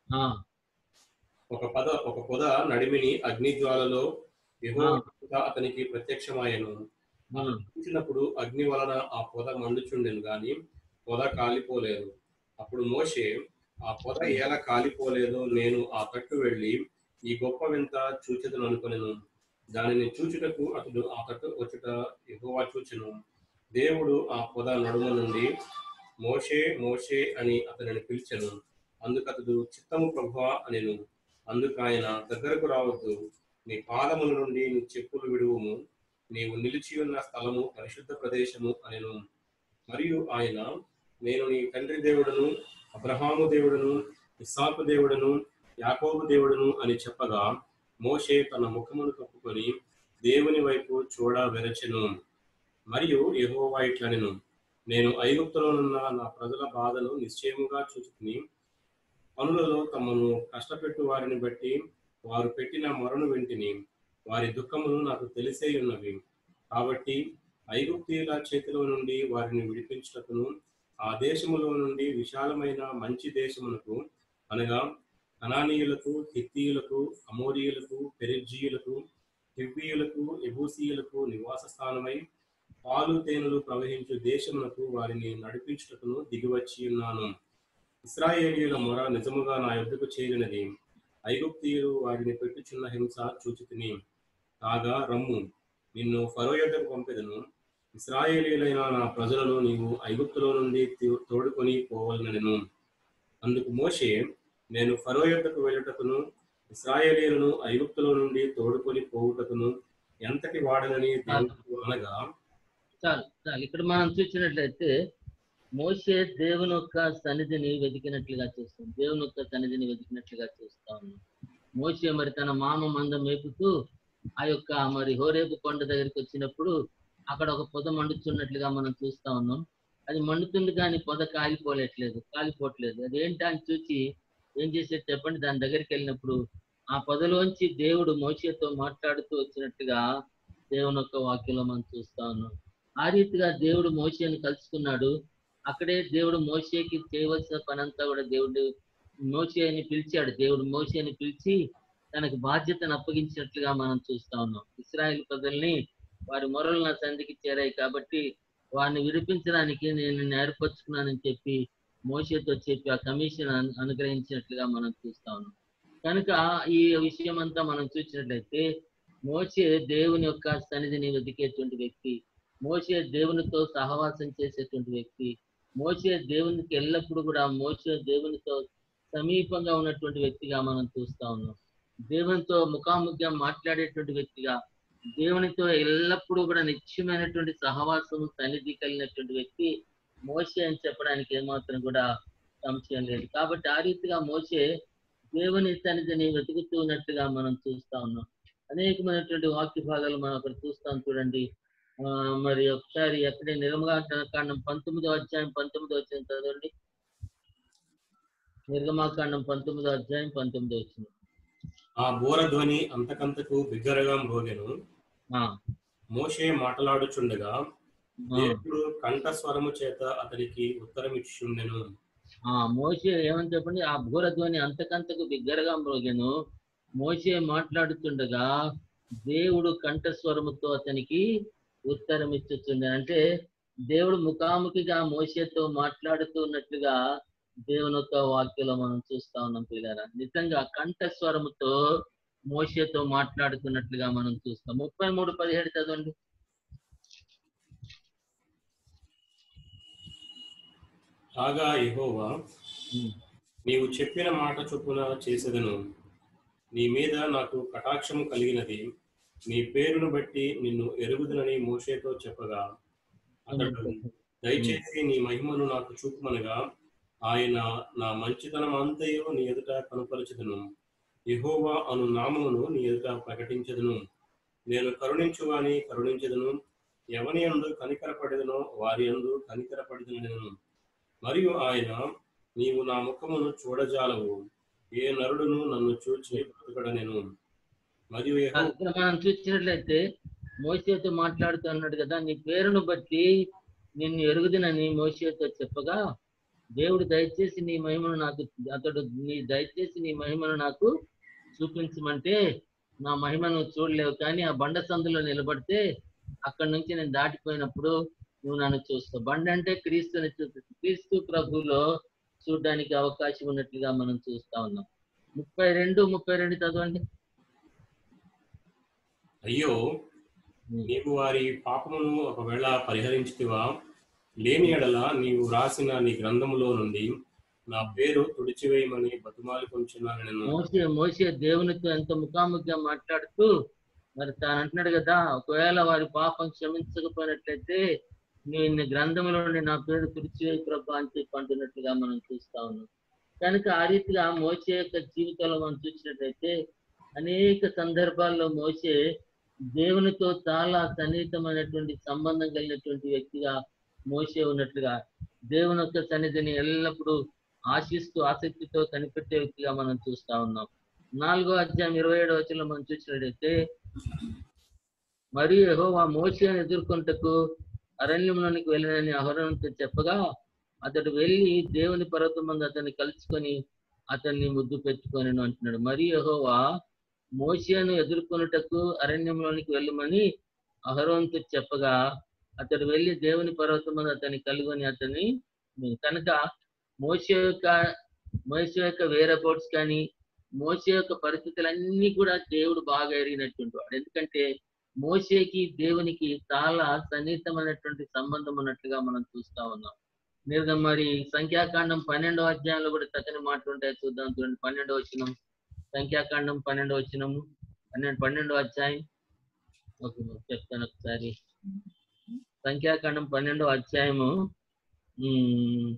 ఒక పద ఒక పొద నడిమిని అగ్నిజ్వాలలో యెహోవా అతనికి ప్రత్యక్షమాయను చూసినప్పుడు అగ్ని వలన ఆ పొద మండుచుండెను గాని పొద కాలిపోలేదు అప్పుడు మోషే ఆ పొద ఎలా కాలిపోలేదో నేను ఆ తట్టు వెళ్ళి ఈ గొప్ప వింత చూచెదను అనుకొనెను దానిని చూచుటకు అతడు ఆ తట్టు వచ్చుట ఎగువ చూచెను దేవుడు ఆ పొద నడుమ నుండి మోషే మోషే అని అతనిని పిలిచెను అందుకతడు చిత్తము ప్రభా అనెను అందుకు ఆయన దగ్గరకు రావద్దు నీ పాదముల నుండి నీ చెప్పులు విడువుము నీవు నిలిచి ఉన్న స్థలము పరిశుద్ధ ప్రదేశము అనెను మరియు ఆయన నేను నీ తండ్రి దేవుడును అబ్రహాము దేవుడును ఇస్సాకు దేవుడును యాకోబు దేవుడును అని చెప్పగా మోషే తన ముఖమును కప్పుకొని దేవుని వైపు చూడ వెరచెను మరియు యెహోవా ఇట్లనెను నేను ఐగుప్తులోనున్న నా ప్రజల బాధను నిశ్చయముగా చూచుకుని పనులలో తమను కష్టపెట్టు వారిని బట్టి వారు పెట్టిన మొరను వింటిని వారి దుఃఖములు నాకు తెలిసే ఉన్నవి కాబట్టి ఐగుప్తీయుల చేతిలో నుండి వారిని విడిపించుటకును ఆ దేశములో నుండి విశాలమైన మంచి దేశమునకు అనగా కనానీయులకు హిత్తీయులకు అమోరియులకు పెరిజ్జీయులకు హివ్వీయులకు ఎబూసీయులకు నివాస స్థానమై పాలు తేనెలు ప్రవహించు దేశమునకు వారిని నడిపించుటకును దిగివచ్చి ఉన్నాను ఇస్రాయేలీయుల మొర నిజముగా నా యొద్దకు చేరినది ఐగుప్తీయులు వారిని పెట్టుచున్న హింస చూచితిని కాగా రమ్ము నిన్ను ఫరో యొద్దకు పంపెదను ఇస్రాయేలీలైన నా ప్రజలను నీవు ఐగుప్తులో నుండి తి- తోడుకొని పోవలనెను అందుకు మోషే నేను ఫరో యొద్దకు వెళ్ళుటకును ఇస్రాయేలీలను ఐగుప్తులో నుండి తోడుకొని పోవుటకును ఎంతటి వాడనని దేవుడు అనగా చాలు చాలు ఇక్కడ మనం చూసినట్లయితే మోసే దేవుని యొక్క సన్నిధిని వెతికినట్లుగా చూస్తాం దేవుని యొక్క సన్నిధిని వెతికినట్లుగా చూస్తా ఉన్నాం మోసే మరి తన మామ మందం మేపుతూ ఆ యొక్క మరి హోరేపు కొండ దగ్గరికి వచ్చినప్పుడు అక్కడ ఒక పొద మండుతున్నట్లుగా మనం చూస్తా ఉన్నాం అది మండుతుంది కానీ పొద కాలిపోలేట్లేదు కాలిపోవట్లేదు అది ఏంటి అని చూసి ఏం చేసేది చెప్పండి దాని దగ్గరికి వెళ్ళినప్పుడు ఆ పొదలోంచి దేవుడు మోసేతో మాట్లాడుతూ వచ్చినట్టుగా దేవుని యొక్క వాక్యంలో మనం చూస్తా ఉన్నాం ఆ రీతిగా దేవుడు మోషేని కలుసుకున్నాడు అక్కడే దేవుడు మోషేకి చేయవలసిన పనంతా కూడా దేవుడు మోషేని పిలిచాడు దేవుడు మోషేని పిలిచి తనకు బాధ్యతను అప్పగించినట్లుగా మనం చూస్తా ఉన్నాం ఇస్రాయేల్ ప్రజల్ని వారి మొరలు నా సంధికి చేరాయి కాబట్టి వారిని విడిపించడానికి నేను నిన్ను ఏర్పరచుకున్నానని చెప్పి మోషేతో చెప్పి ఆ కమిషన్ అను- అనుగ్రహించినట్లుగా మనం చూస్తా ఉన్నాం కనుక ఈ విషయం అంతా మనం చూసినట్లయితే మోషే దేవుని యొక్క సన్నిధిని వెతికేటువంటి వ్యక్తి మోసే దేవునితో సహవాసం చేసేటువంటి వ్యక్తి మోసే దేవునికి ఎల్లప్పుడూ కూడా మోసే దేవునితో సమీపంగా ఉన్నటువంటి వ్యక్తిగా మనం చూస్తా ఉన్నాం దేవునితో ముఖాముఖిగా మాట్లాడేటువంటి వ్యక్తిగా దేవునితో ఎల్లప్పుడూ కూడా నిత్యమైనటువంటి సహవాసము సన్నిధి కలిగినటువంటి వ్యక్తి మోసే అని చెప్పడానికి ఏమాత్రం కూడా సంశయం లేదు కాబట్టి ఆ రీతిగా మోసే దేవుని సన్నిధిని వెతుకుతూ ఉన్నట్టుగా మనం చూస్తా ఉన్నాం అనేకమైనటువంటి వాక్య భాగాలు మనం అక్కడ చూస్తాం చూడండి ఆ, మరి ఒకసారి ఎక్కడే నిర్మకాండం పంతొమ్మిదో అధ్యాయం పంతొమ్మిదో వచ్చిన చదవండి నిర్గమాకాండం పంతొమ్మిదో అధ్యాయం పంతొమ్మిదో వచ్చిన ఆ బోరధ్వని అంతకంతకు బిగ్గరగా మ్రోగెను ఆ, మోషే మాట్లాడుచుండగా ఆ, దేవుడు కంఠస్వరము చేత అతనికి ఉత్తరం ఇచ్చుండెను ఆ, మోషే ఏమని చెప్పండి ఆ భూరధ్వని అంతకంతకు బిగ్గరగా మ్రోగెను మోషే మాట్లాడుతుండగా దేవుడు కంఠస్వరముతో అతనికి ఉత్తరం ఇచ్చుచుండే అంటే దేవుడు ముఖాముఖిగా మోషేతో మాట్లాడుతూ ఉన్నట్లుగా దేవుని యొక్క వాక్యంలో మనం చూస్తా ఉన్నాం పిల్లరా నిజంగా కంఠస్వరముతో మోషేతో మాట్లాడుతున్నట్లుగా మనం చూస్తాం ముప్పై మూడు పదిహేడు చదవండి కాగా యెహోవా ఉమ్, నీవు చెప్పిన మాట చొప్పున చేసేదను నీ మీద నాకు కటాక్షము కలిగినది నీ పేరును బట్టి నిన్ను ఎరుగుదనని మోషేతో చెప్పగా అతడు దయచేసి నీ మహిమను నాకు చూపుమనగా ఆయన నా మంచితనం అంతయు నీ ఎదుట కనుపరచుదును యెహోవా అను నామమును నీ ఎదుట ప్రకటించదును నేను కరుణించువాని కరుణించదును ఎవని యందు కనికరపడదునో వారి యందు కనికరపడదును మరియు ఆయన నీవు నా ముఖమును చూడజాలవు ఏ నరుడును నన్ను చూచి బ్రతుకడనెను మరియు యెహోవా ఇక్కడ మనం చూసినట్లయితే మోసేతో మాట్లాడుతూ అన్నాడు కదా నీ పేరును బట్టి నిన్ను ఎరుగుదనని మోసేతో చెప్పగా దేవుడు దయచేసి నీ మహిమను నాకు అతడు నీ దయచేసి నీ మహిమను నాకు చూపించమంటే నా మహిమను చూడలేవు కానీ ఆ బండ సందులో నిలబడితే అక్కడి నుంచి నేను దాటిపోయినప్పుడు నువ్వు నన్ను చూస్తావు బండ అంటే క్రీస్తుని చూపిస్తుంది క్రీస్తు ప్రభులో చూడడానికి అవకాశం ఉన్నట్లుగా మనం చూస్తా ఉన్నాం ముప్పై రెండు ముప్పై రెండు చదవండి అయ్యో నీవు వారి పాపమును ఒకవేళ పరిహరించితివా లేని ఎడల నీవు రాసిన నీ గ్రంథములో నుండి నా పేరు తుడిచివేయమని బతుమాలి కొంచున్నాను నేను మోసే మోసే దేవునితో ఎంత ముఖాముఖిగా మాట్లాడుతూ మరి తాను అంటున్నాడు కదా ఒకవేళ వారి పాపం క్షమించకపోయినట్లయితే నేను ఇన్ని గ్రంథంలో నుండి నా పేరు తుడిచివేయి ప్రభా అని చెప్పి అంటున్నట్లుగా మనం చూస్తా ఉన్నాం కనుక ఆ రీతిగా మోసే యొక్క జీవితంలో మనం చూసినట్లయితే అనేక సందర్భాల్లో మోసే దేవునితో చాలా సన్నిహితమైనటువంటి సంబంధం కలిగినటువంటి వ్యక్తిగా మోసే ఉన్నట్లుగా దేవుని యొక్క సన్నిధిని ఎల్లప్పుడూ ఆశిస్తూ ఆసక్తితో కనిపెట్టే వ్యక్తిగా మనం చూస్తా ఉన్నాం నాలుగో అధ్యాయం ఇరవై ఏడవ వచనంలో మనం చూసినట్లయితే మరియు యెహోవా మోషేను ఎదుర్కొంటకు అరణ్యంలోనికి వెళ్ళినని అహరోనుతో చెప్పగా అతడు వెళ్ళి దేవుని పర్వతం మందు అతన్ని కలుసుకొని అతన్ని ముద్దు పెట్టుకొని అంటున్నాడు మరి యెహోవా మోషేను ఎదుర్కొనుటకు అరణ్యంలోనికి వెళ్ళమని అహరోన్తో చెప్పగా అతడు వెళ్ళి దేవుని పర్వతం మందు అతన్ని కలుగొని అతన్ని కనుక మోసే యొక్క మోసే యొక్క వేరే బోట్స్ కానీ మోసే యొక్క పరిస్థితులన్నీ కూడా దేవుడు బాగా ఎరిగినటువంటి వాడు ఎందుకంటే మోసేకి దేవునికి చాలా సన్నిహితమైనటువంటి సంబంధం ఉన్నట్లుగా మనం చూస్తా ఉన్నాం మీరు మరి సంఖ్యాకాండం పన్నెండవ అధ్యాయంలో కూడా చక్కని మాటలు ఉంటాయి చూద్దాం చూడండి పన్నెండవ వచనం సంఖ్యాకాండం పన్నెండవ వచనము పన్నెండు పన్నెండవ అధ్యాయం ఓకే మరి చెప్తాను ఒకసారి సంఖ్యాకాండం పన్నెండవ అధ్యాయము ఉమ్,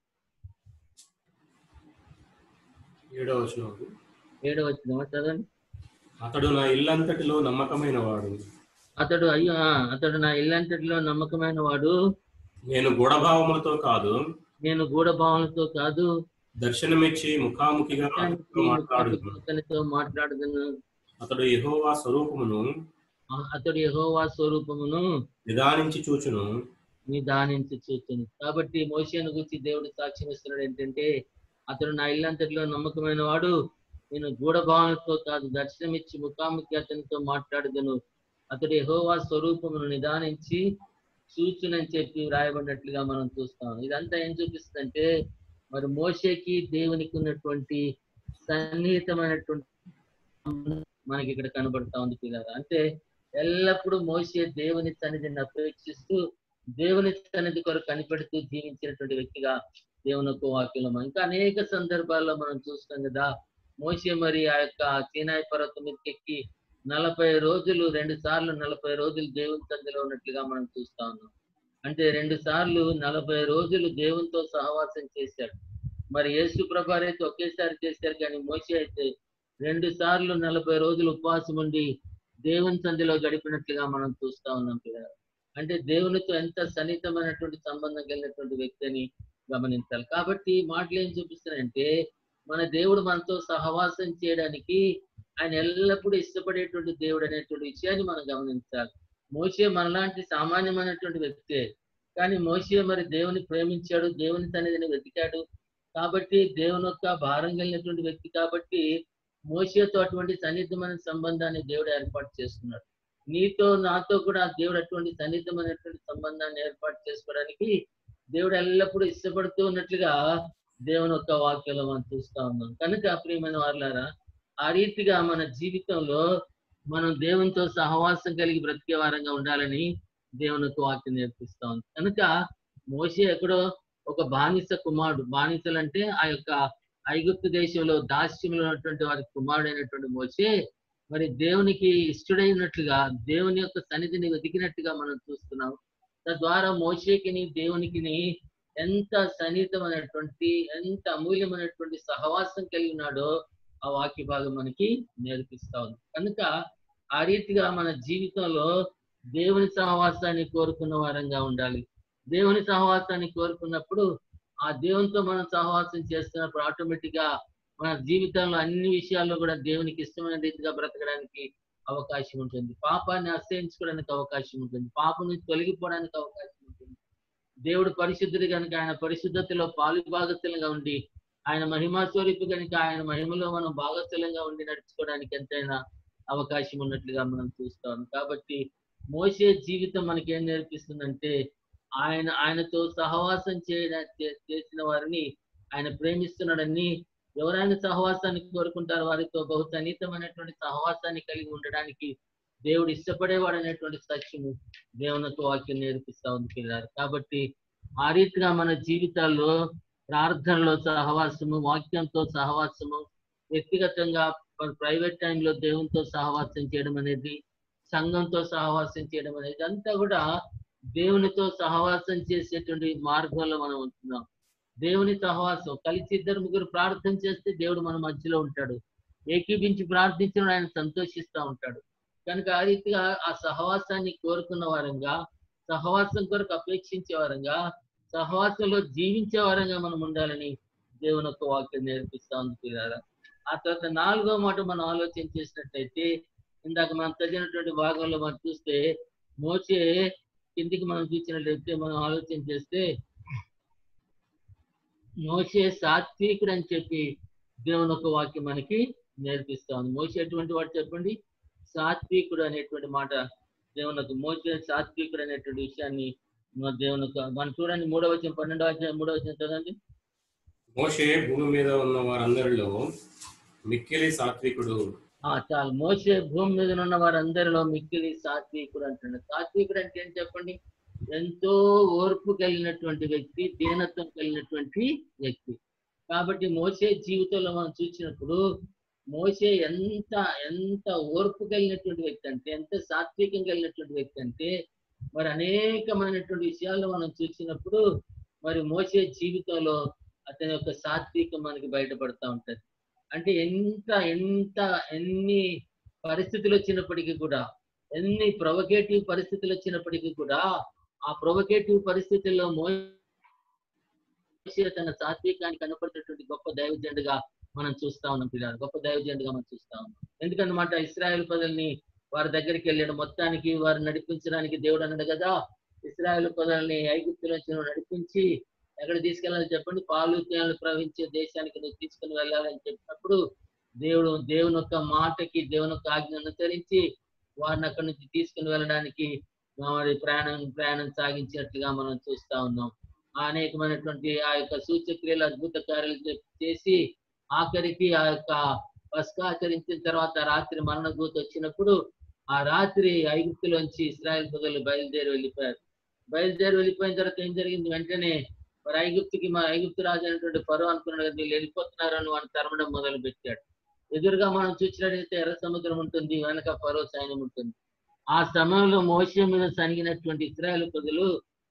ఏడవ వచనం ఏడవ వచనం చదవండి అతడు నా ఇల్లంతటిలో నమ్మకమైన వాడు అతడు అయ్యో ఆ, అతడు నా ఇల్లంతటిలో నమ్మకమైన వాడు నేను గూఢభావములతో కాదు నేను గూఢభావనతో కాదు దర్శనమిచ్చి ముఖాముఖిగా అతనితో మాట్లాడుతున్నాను అతనితో మాట్లాడుదును అతడు యెహోవా స్వరూపమును ఆ, అతడు యెహోవా స్వరూపమును నిదానించి చూచును నిదానించి చూస్తుంది కాబట్టి మోషేను గురించి దేవుడు సాక్ష్యం ఇస్తున్నాడు ఏంటంటే అతడు నా ఇల్లంతటిలో నమ్మకమైన వాడు నేను గూఢభావనతో కాదు దర్శనమిచ్చి ముఖాముఖి అతనితో మాట్లాడుదును అతడు యెహోవా స్వరూపమును నిదానించి చూచునని చెప్పి వ్రాయబడినట్లుగా మనం చూస్తాం ఇదంతా ఏం చూపిస్తుందంటే మరి మోషేకి దేవునికి ఉన్నటువంటి సన్నిహితమైనటువంటి సంబంధం మనకి ఇక్కడ కనబడతా ఉంది పిల్లలు అంటే ఎల్లప్పుడూ మోసే దేవుని సన్నిధిని అపేక్షిస్తూ దేవుని సన్నిధి కొరకు కనిపెడుతూ జీవించినటువంటి వ్యక్తిగా దేవుని యొక్క వాక్యంలో మనం ఇంకా అనేక సందర్భాల్లో మనం చూస్తాం కదా మోసే మరి ఆ యొక్క సీనాయి పర్వతం మీదకి ఎక్కి నలభై రోజులు రెండు సార్లు నలభై రోజులు దేవుని సన్నిధిలో ఉన్నట్లుగా మనం చూస్తా ఉన్నాం అంటే రెండు సార్లు నలభై రోజులు దేవునితో సహవాసం చేశాడు మరి యేసు ప్రభారు అయితే ఒకేసారి చేశారు కానీ మోసే అయితే రెండు సార్లు నలభై రోజులు ఉపవాసం ఉండి దేవుని సంధిలో గడిపినట్లుగా మనం చూస్తా ఉన్నాం పిల్లలు అంటే దేవునితో ఎంత సన్నిహితమైనటువంటి సంబంధం కలిగినటువంటి వ్యక్తి అని గమనించాలి కాబట్టి ఈ మాటలు ఏం చూపిస్తున్నాయంటే మన దేవుడు మనతో సహవాసం చేయడానికి ఆయన ఎల్లప్పుడూ ఇష్టపడేటువంటి దేవుడు అనేటువంటి విషయాన్ని మనం గమనించాలి మోసే మనలాంటి సామాన్యమైనటువంటి వ్యక్తే కానీ మోసే మరి దేవుని ప్రేమించాడు దేవుని సన్నిధిని వెతికాడు కాబట్టి దేవుని యొక్క భారం కలిగినటువంటి వ్యక్తి కాబట్టి మోసేతో అటువంటి సన్నిహితమైన సంబంధాన్ని దేవుడు ఏర్పాటు చేసుకున్నాడు నీతో నాతో కూడా దేవుడు అటువంటి సన్నిహితమైనటువంటి సంబంధాన్ని ఏర్పాటు చేసుకోవడానికి దేవుడు ఎల్లప్పుడూ ఇష్టపడుతూ ఉన్నట్లుగా దేవుని యొక్క వాక్యంలో మనం చూస్తా ఉన్నాం కనుక ప్రియమైన వారులారా ఆ రీతిగా మన జీవితంలో మనం దేవునితో సహవాసం కలిగి బ్రతికే వారంగా ఉండాలని దేవుని యొక్క వాక్యం నేర్పిస్తా ఉంది కనుక మోసే ఎక్కడో ఒక బానిస కుమారుడు బానిసలు అంటే ఆ యొక్క ఐగుప్తు దేశంలో దాస్యంలో ఉన్నటువంటి వారి కుమారుడైనటువంటి మోసే మరి దేవునికి ఇష్టడైనట్లుగా దేవుని యొక్క సన్నిధిని వెతికినట్టుగా మనం చూస్తున్నాం తద్వారా మోషేకిని దేవునికిని ఎంత సన్నిహితమైనటువంటి ఎంత అమూల్యమైనటువంటి సహవాసం కలిగి ఉన్నాడో ఆ వాక్య భాగం మనకి నేర్పిస్తా ఉంది కనుక ఆ రీతిగా మన జీవితంలో దేవుని సహవాసాన్ని కోరుకున్న వారంగా ఉండాలి దేవుని సహవాసాన్ని కోరుకున్నప్పుడు ఆ దేవునితో మనం సహవాసం చేస్తున్నప్పుడు ఆటోమేటిక్ గా మన జీవితంలో అన్ని విషయాల్లో కూడా దేవునికి ఇష్టమైన రీతిగా బ్రతకడానికి అవకాశం ఉంటుంది పాపాన్ని అసహించుకోవడానికి అవకాశం ఉంటుంది పాపం నుంచి తొలగిపోవడానికి అవకాశం ఉంటుంది దేవుడు పరిశుద్ధుడు కనుక ఆయన పరిశుద్ధతలో పాలు భాగస్థలంగా ఉండి ఆయన మహిమా స్వరూపు కనుక ఆయన మహిమలో మనం భాగస్థలంగా ఉండి నడుచుకోవడానికి ఎంతైనా అవకాశం ఉన్నట్లుగా మనం చూస్తాం కాబట్టి మోసే జీవితం మనకి ఏం నేర్పిస్తుందంటే ఆయన ఆయనతో సహవాసం చేయడా చే- చేసిన వారిని ఆయన ప్రేమిస్తున్నాడని ఎవరైనా సహవాసాన్ని కోరుకుంటారో వారితో బహు సన్నిహితమైనటువంటి సహవాసాన్ని కలిగి ఉండడానికి దేవుడు ఇష్టపడేవాడు అనేటువంటి సత్యము దేవుని యొక్క వాక్యం నేర్పిస్తా ఉంది పిల్లలు కాబట్టి ఆ రీతిగా మన జీవితాల్లో ప్రార్థనలో సహవాసము వాక్యంతో సహవాసము వ్యక్తిగతంగా ప్రైవేట్ టైంలో దేవునితో సహవాసం చేయడం అనేది సంఘంతో సహవాసం చేయడం అనేది అంతా కూడా దేవునితో సహవాసం చేసేటువంటి మార్గంలో మనం ఉంటున్నాం దేవుని సహవాసం కలిసి ఇద్దరు ముగ్గురు ప్రార్థన చేస్తే దేవుడు మన మధ్యలో ఉంటాడు ఏకీపించి ప్రార్థించిన ఆయన సంతోషిస్తూ ఉంటాడు కనుక ఆ రీతిగా ఆ సహవాసాన్ని కోరుకున్న వారంగా సహవాసం కొరకు అపేక్షించే వారంగా సహవాసంలో జీవించే వారంగా మనం ఉండాలని దేవుని యొక్క వాక్యం నేర్పిస్తా ఉంది పిల్లారా ఆ తర్వాత నాలుగో మాట మనం ఆలోచన చేసినట్టయితే ఇందాక మనం చదివినటువంటి భాగంలో మనం చూస్తే మోసే కిందికి మనం చూసినట్లయితే మనం ఆలోచన చేస్తే మోసే సాత్వికుడు అని చెప్పి దేవుని యొక్క వాక్యం మనకి నేర్పిస్తా ఉంది మోసే ఎటువంటి వాడు చెప్పండి సాత్వికుడు అనేటువంటి మాట దేవుని యొక్క మోసే సాత్వికుడు అనేటువంటి విషయాన్ని మన దేవుని యొక్క మనం చూడండి మూడవ వచ్చిన పన్నెండవ అధ్యాయం మూడవ వచ్చిన చదవండి మోషే భూమి మీద ఉన్న వారందరిలో మిక్కిలి సాత్వికుడు ఆ చాలు మోసే భూమి మీద ఉన్న వారందరిలో మిక్కిలి సాత్వికుడు అంటున్నాడు సాత్వికుడు అంటే ఏం చెప్పండి ఎంతో ఓర్పు కలిగినటువంటి వ్యక్తి దీనత్వం కలిగినటువంటి వ్యక్తి కాబట్టి మోసే జీవితంలో మనం చూసినప్పుడు మోసే ఎంత ఎంత ఓర్పు కలిగినటువంటి వ్యక్తి అంటే ఎంత సాత్వికం కలిగినటువంటి వ్యక్తి అంటే మరి అనేకమైనటువంటి విషయాల్లో మనం చూసినప్పుడు మరి మోసే జీవితంలో అతని యొక్క సాత్వికం మనకి బయటపడతా ఉంటది అంటే ఎంత ఎంత ఎన్ని పరిస్థితులు వచ్చినప్పటికీ కూడా ఎన్ని ప్రొవకేటివ్ పరిస్థితులు వచ్చినప్పటికీ కూడా ఆ ప్రొవకేటివ్ పరిస్థితుల్లో మోసే తన సాత్వికానికి కనపడినటువంటి గొప్ప దైవజండుగా మనం చూస్తా ఉన్నాం పిల్లలు గొప్ప దైవజండుగా మనం చూస్తా ఉన్నాం ఎందుకన్నమాట ఇస్రాయేల్ ప్రజల్ని వారి దగ్గరికి వెళ్ళాడు మొత్తానికి వారు నడిపించడానికి దేవుడు అన్నాడు కదా ఇస్రాయేల్ ప్రజల్ని ఐగుప్తులోంచి నువ్వు నడిపించి ఎక్కడ తీసుకెళ్ళాలి చెప్పండి పాలు తేనెలు ప్రవహించే దేశానికి నువ్వు తీసుకుని వెళ్ళాలని చెప్పినప్పుడు దేవుడు దేవుని యొక్క మాటకి దేవుని యొక్క ఆజ్ఞ అనుసరించి వారిని అక్కడి నుంచి తీసుకుని వెళ్ళడానికి మరి ప్రయాణం ప్రయాణం సాగించినట్లుగా మనం చూస్తా ఉన్నాం ఆ అనేకమైనటువంటి ఆ యొక్క సూచక్రియలు అద్భుత కార్యాలు చే- చేసి ఆఖరికి ఆ యొక్క పస్కా ఆచరించిన తర్వాత రాత్రి మరణ దూత వచ్చినప్పుడు ఆ రాత్రి ఐగుప్తులోంచి ఇస్రాయల్ ప్రజలు బయలుదేరి వెళ్ళిపోయారు బయలుదేరి వెళ్ళిపోయిన తర్వాత ఏం జరిగింది వెంటనే మరి ఐగుప్తుకి మా ఐగుప్తు రాజు అయినటువంటి పరో అనుకున్నాడు కదా వీళ్ళు వెళ్ళిపోతున్నారు అని వాడిని తరమడం మొదలు పెట్టాడు ఎదురుగా మనం చూసినట్టయితే ఎర్ర సముద్రం ఉంటుంది వెనక పరో సైన్యం ఉంటుంది ఆ సమయంలో మోసే మీద సనిగినటువంటి ఇస్రాయల్ ప్రజలు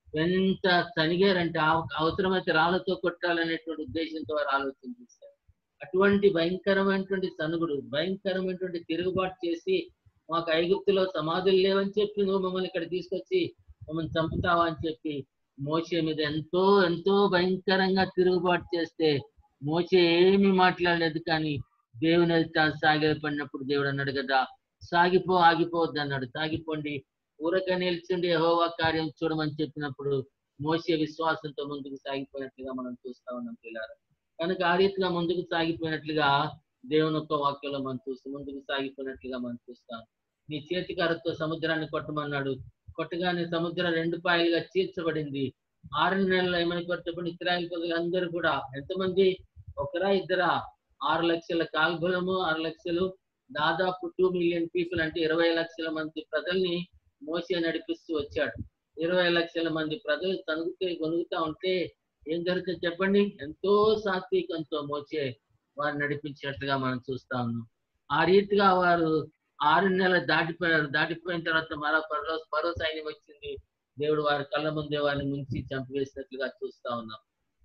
ఎంత సనిగారంటే ఆ- అవసరమైతే రాళ్లతో కొట్టాలనేటువంటి ఉద్దేశంతో వారు ఆలోచన చేశారు అటువంటి భయంకరమైనటువంటి సనుగుడు భయంకరమైనటువంటి తిరుగుబాటు చేసి మాకు ఐగుప్తులో సమాధులు లేవని చెప్పి నువ్వు మమ్మల్ని ఇక్కడ తీసుకొచ్చి మమ్మల్ని చంపుతావా అని చెప్పి మోసే మీద ఎంతో ఎంతో భయంకరంగా తిరుగుబాటు చేస్తే మోసే ఏమీ మాట్లాడలేదు కానీ దేవుని ఎదుట సాగిపడినప్పుడు దేవుడు అన్నాడు కదా సాగిపో ఆగిపోవద్దు అన్నాడు సాగిపోండి ఊరక నిల్చుండి హోవా కార్యం చూడమని చెప్పినప్పుడు మోసే విశ్వాసంతో ముందుకు సాగిపోయినట్లుగా మనం చూస్తా ఉన్నాం పిల్లలు కనుక ఆ రీతిగా ముందుకు సాగిపోయినట్లుగా దేవుని యొక్క వాక్యంలో మనం చూస్తాం ముందుకు సాగిపోయినట్లుగా మనం చూస్తాం నీ చేతికారతో సముద్రాన్ని కొట్టమన్నాడు కొట్టగానే సముద్రం రెండు పాయలుగా చీల్చబడింది ఆరు నెలలు ఏమైపోతే చెప్పండి ఇస్రాయల్ ప్రజలందరూ కూడా ఎంతమంది ఒకరా ఇద్దరా ఆరు లక్షల కాల్బలము ఆరు లక్షలు దాదాపు టూ మిలియన్ పీపుల్ అంటే ఇరవై లక్షల మంది ప్రజల్ని మోసే నడిపిస్తూ వచ్చాడు ఇరవై లక్షల మంది ప్రజలు తనుగుతూ గొనుగుతా ఉంటే ఏం జరుగుతుంది చెప్పండి ఎంతో సాత్వికంతో మోసే వారు నడిపించినట్లుగా మనం చూస్తా ఉన్నాం ఆ రీతిగా వారు ఆరు నెలలు దాటిపోయారు దాటిపోయిన తర్వాత మరో పరో పరో సైన్యం వచ్చింది దేవుడు వారి కళ్ళ ముందే వారిని ముంచి చంపివేసినట్లుగా చూస్తా ఉన్నాం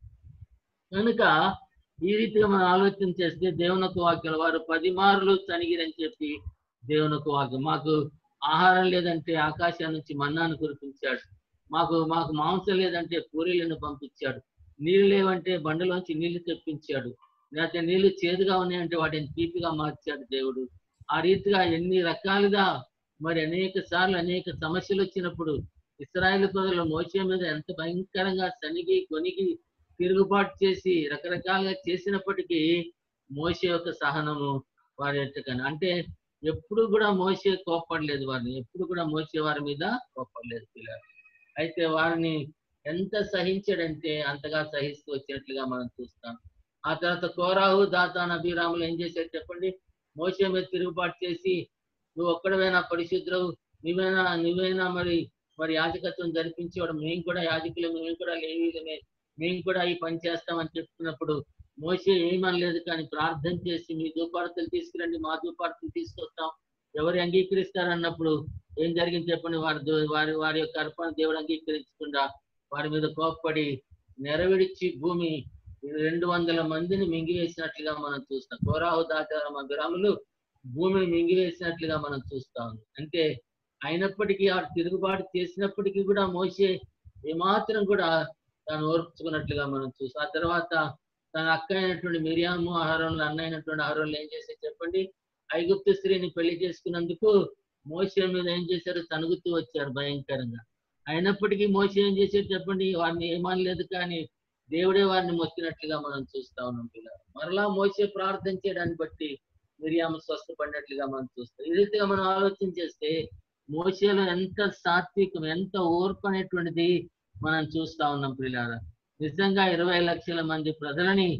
కనుక ఈ రీతిగా మనం ఆలోచన చేస్తే దేవుని యొక్క వాక్యాలు వారు పది మార్లు చనిగిరని చెప్పి దేవుని యొక్క వాక్యం మాకు ఆహారం లేదంటే ఆకాశం నుంచి మన్నాను కురిపించాడు మాకు మాకు మాంసం లేదంటే పూరీలను పంపించాడు నీళ్ళు లేవంటే బండలోంచి నీళ్లు తెప్పించాడు లేకపోతే నీళ్లు చేదుగా ఉన్నాయంటే వాటిని తీపిగా మార్చాడు దేవుడు ఆ రీతిగా ఎన్ని రకాలుగా మరి అనేక సార్లు అనేక సమస్యలు వచ్చినప్పుడు ఇస్రాయేల్ ప్రజలు మోసే మీద ఎంత భయంకరంగా సనిగి కొనిగి తిరుగుబాటు చేసి రకరకాలుగా చేసినప్పటికీ మోసే యొక్క సహనము వారి యొక్క అంటే ఎప్పుడు కూడా మోసే కోప్పడలేదు వారిని ఎప్పుడు కూడా మోసే వారి మీద కోప్పడలేదు పిల్లలు అయితే వారిని ఎంత సహించాడంటే అంతగా సహిస్తూ వచ్చినట్లుగా మనం చూస్తాం ఆ తర్వాత కోరాహు దాతాన్ అభిరాములు ఏం చేశారు చెప్పండి మోసే మీద తిరుగుబాటు చేసి నువ్వు ఒక్కడవైనా పరిశుద్ధువు నువ్వైనా నువ్వైనా మరి మరి యాజకత్వం జరిపించేవాడు మేము కూడా యాజకులు మేము కూడా లేవీలమే మేము కూడా ఈ పని చేస్తామని చెప్తున్నప్పుడు మోసే ఏమనలేదు కానీ ప్రార్థన చేసి మీ దూపారతలు తీసుకురండి మా దూపారతలు తీసుకొస్తాం ఎవరు అంగీకరిస్తారన్నప్పుడు ఏం జరిగింది చెప్పండి వారి దో- వారి వారి యొక్క అర్పణ దేవుడు అంగీకరించకుండా వారి మీద కోప్పడి నెరవేర్చి భూమి రెండు వందల మందిని మింగివేసినట్లుగా మనం చూస్తాం కోరాహు దాచారం అభిరాములు భూమిని మింగివేసినట్లుగా మనం చూస్తాం అంటే అయినప్పటికీ ఆ తిరుగుబాటు చేసినప్పటికీ కూడా మోసే ఏమాత్రం కూడా తాను ఓర్చుకున్నట్లుగా మనం చూస్తాం ఆ తర్వాత తన అక్క అయినటువంటి మిరియాము ఆహారంలో అన్న అయినటువంటి ఆహారంలో ఏం చేశారు చెప్పండి ఐగుప్తు స్త్రీని పెళ్లి చేసుకున్నందుకు మోసే మీద ఏం చేశారు తనుగుతూ వచ్చారు భయంకరంగా అయినప్పటికీ మోసే ఏం చేశారు చెప్పండి వారిని ఏమనలేదు కానీ దేవుడే వారిని మొక్కినట్లుగా మనం చూస్తా ఉన్నాం పిల్లలు మరలా మోసే ప్రార్థన చేయడాన్ని బట్టి మిరియాము స్వస్థపడినట్లుగా మనం చూస్తాం ఈ రీతిగా మనం ఆలోచన చేస్తే మోసేలో ఎంత సాత్వికం ఎంత ఓర్పు అనేటువంటిది మనం చూస్తా ఉన్నాం పిల్లల నిజంగా ఇరవై లక్షల మంది ప్రజలని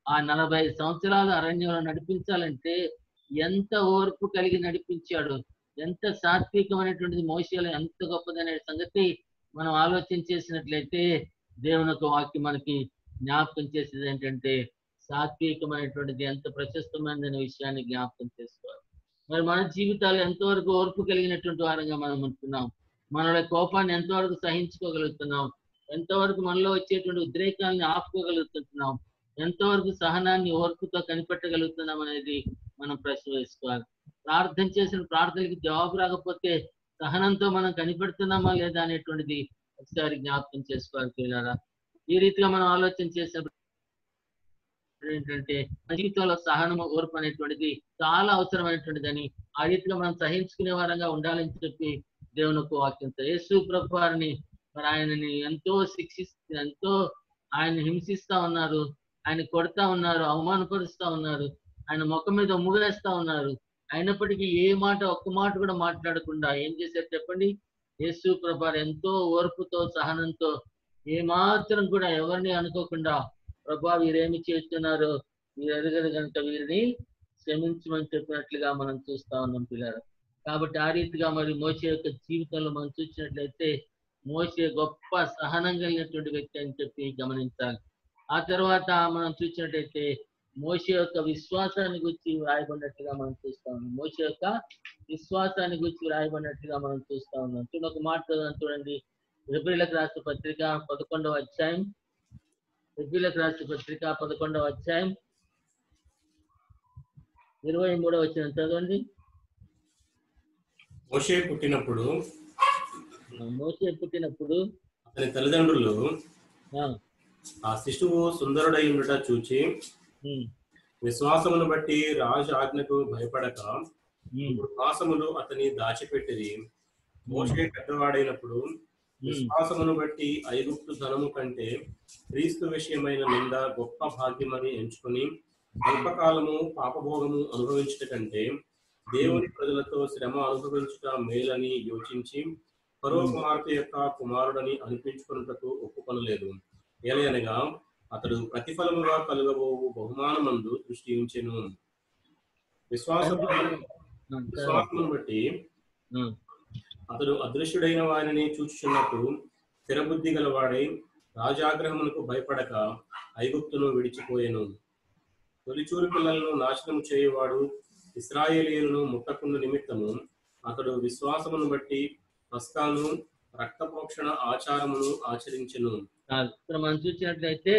ఆ నలభై సంవత్సరాలు అరణ్యంలో నడిపించాలంటే ఎంత ఓర్పు కలిగి నడిపించాడు ఎంత సాత్వికమైనటువంటిది మోసేలో ఎంత గొప్పదనే సంగతి మనం ఆలోచన చేసినట్లయితే దేవుని యొక్క వాక్యం మనకి జ్ఞాపకం చేసేది ఏంటంటే సాత్వికమైనటువంటిది ఎంత ప్రశస్తమైనదనే విషయాన్ని జ్ఞాపకం చేసుకోవాలి మరి మన జీవితాలు ఎంతవరకు ఓర్పు కలిగినటువంటి వారంగా మనం ఉంటున్నాం మనలో కోపాన్ని ఎంతవరకు సహించుకోగలుగుతున్నాం ఎంతవరకు మనలో వచ్చేటువంటి ఉద్రేకాలను ఆపుకోగలుగుతున్నాం ఎంతవరకు సహనాన్ని ఓర్పుతో కనిపెట్టగలుగుతున్నాం అనేది మనం ప్రశ్న వేసుకోవాలి ప్రార్థన చేసిన ప్రార్థనకి జవాబు రాకపోతే సహనంతో మనం కనిపెడుతున్నామా లేదా అనేటువంటిది ఒకసారి జ్ఞాపకం చేసుకోవాలి పిల్లరా ఈ రీతిగా మనం ఆలోచన చేసినప్పుడు ఏంటంటే మన జీవితంలో సహనము ఓర్పు అనేటువంటిది చాలా అవసరమైనటువంటిది అని ఆ రీతిగా మనం సహించుకునే వారంగా ఉండాలని చెప్పి దేవుని యొక్క వాక్యంతో యేసు ప్రభు వారిని మరి ఆయనని ఎంతో శిక్షిస్తూ ఎంతో ఆయన హింసిస్తా ఉన్నారు ఆయన కొడతా ఉన్నారు అవమానపరుస్తా ఉన్నారు ఆయన ముఖం మీద ముగేస్తా ఉన్నారు అయినప్పటికీ ఏ మాట ఒక్క మాట కూడా మాట్లాడకుండా ఏం చేశారు చెప్పండి యేసు ప్రభారు ఎంతో ఓర్పుతో సహనంతో ఏ మాత్రం కూడా ఎవరిని అనుకోకుండా ప్రభా వీరేమి చేస్తున్నారు మీరు ఎరగరు కనుక వీరిని క్షమించమని చెప్పినట్లుగా మనం చూస్తా ఉన్నాం పిల్లలు కాబట్టి ఆ రీతిగా మరి మోసే యొక్క జీవితంలో మనం చూసినట్లయితే మోసే గొప్ప సహనం కలిగినటువంటి వ్యక్తి అని చెప్పి గమనించాలి ఆ తర్వాత మనం చూసినట్టయితే మోసే యొక్క విశ్వాసాన్ని గురించి రాయబడినట్టుగా మనం చూస్తా ఉన్నాం మోసే యొక్క విశ్వాసాన్ని గురించి రాయబడినట్టుగా మనం చూస్తా ఉన్నాం చూడండి ఒక మాట చదువుదాం చూడండి ఎబ్రిలకు రాసిన పత్రిక పదకొండవ అధ్యాయం ఎబ్రిలకు రాసిన పత్రిక పదకొండవ అధ్యాయం ఇరవై మూడవ వచ్చిన చదవండి మోషే పుట్టినప్పుడు మోసే పుట్టినప్పుడు అతని తల్లిదండ్రులు ఆ, ఆ శిశువు సుందరుడై ఉండట చూచి ఉమ్, విశ్వాసమును బట్టి రాజు ఆజ్ఞకు భయపడక ఉమ్, మూడు మాసములు అతని దాచిపెట్టిది మోషే పెద్దవాడైనప్పుడు విశ్వాసమును బట్టి ఐగుప్తు ధనము కంటే క్రీస్తు విషయమైన నింద గొప్ప భాగ్యమని ఎంచుకుని అల్పకాలము పాపభోగము అనుభవించుట కంటే దేవుని ప్రజలతో శ్రమ అనుభవించుట మేలని యోచించి పరో కుమార్తె యొక్క కుమారుడని అనిపించుకున్నటకు ఒప్పుకొనలేదు ఏలయనగా అతడు ప్రతిఫలముగా కలుగబోవు బహుమానమందు దృష్టి ఉంచెను విశ్వాసము ఆ, విశ్వాసమును బట్టి ఆ, అతడు అదృశ్యుడైన వారిని చూచుచున్నప్పుడు స్థిరబుద్ధి గలవాడై రాజాగ్రహమునకు భయపడక ఐగుప్తును విడిచిపోయెను తొలిచూరు పిల్లలను నాశనము చేయవాడు ఇస్రాయేలీయులను ముట్టకుండు నిమిత్తము అతడు విశ్వాసమును బట్టి పస్కాను రక్తపోక్షణ ఆచారమును ఆచరించెను కాదు ఇక్కడ మనం చూసినట్లయితే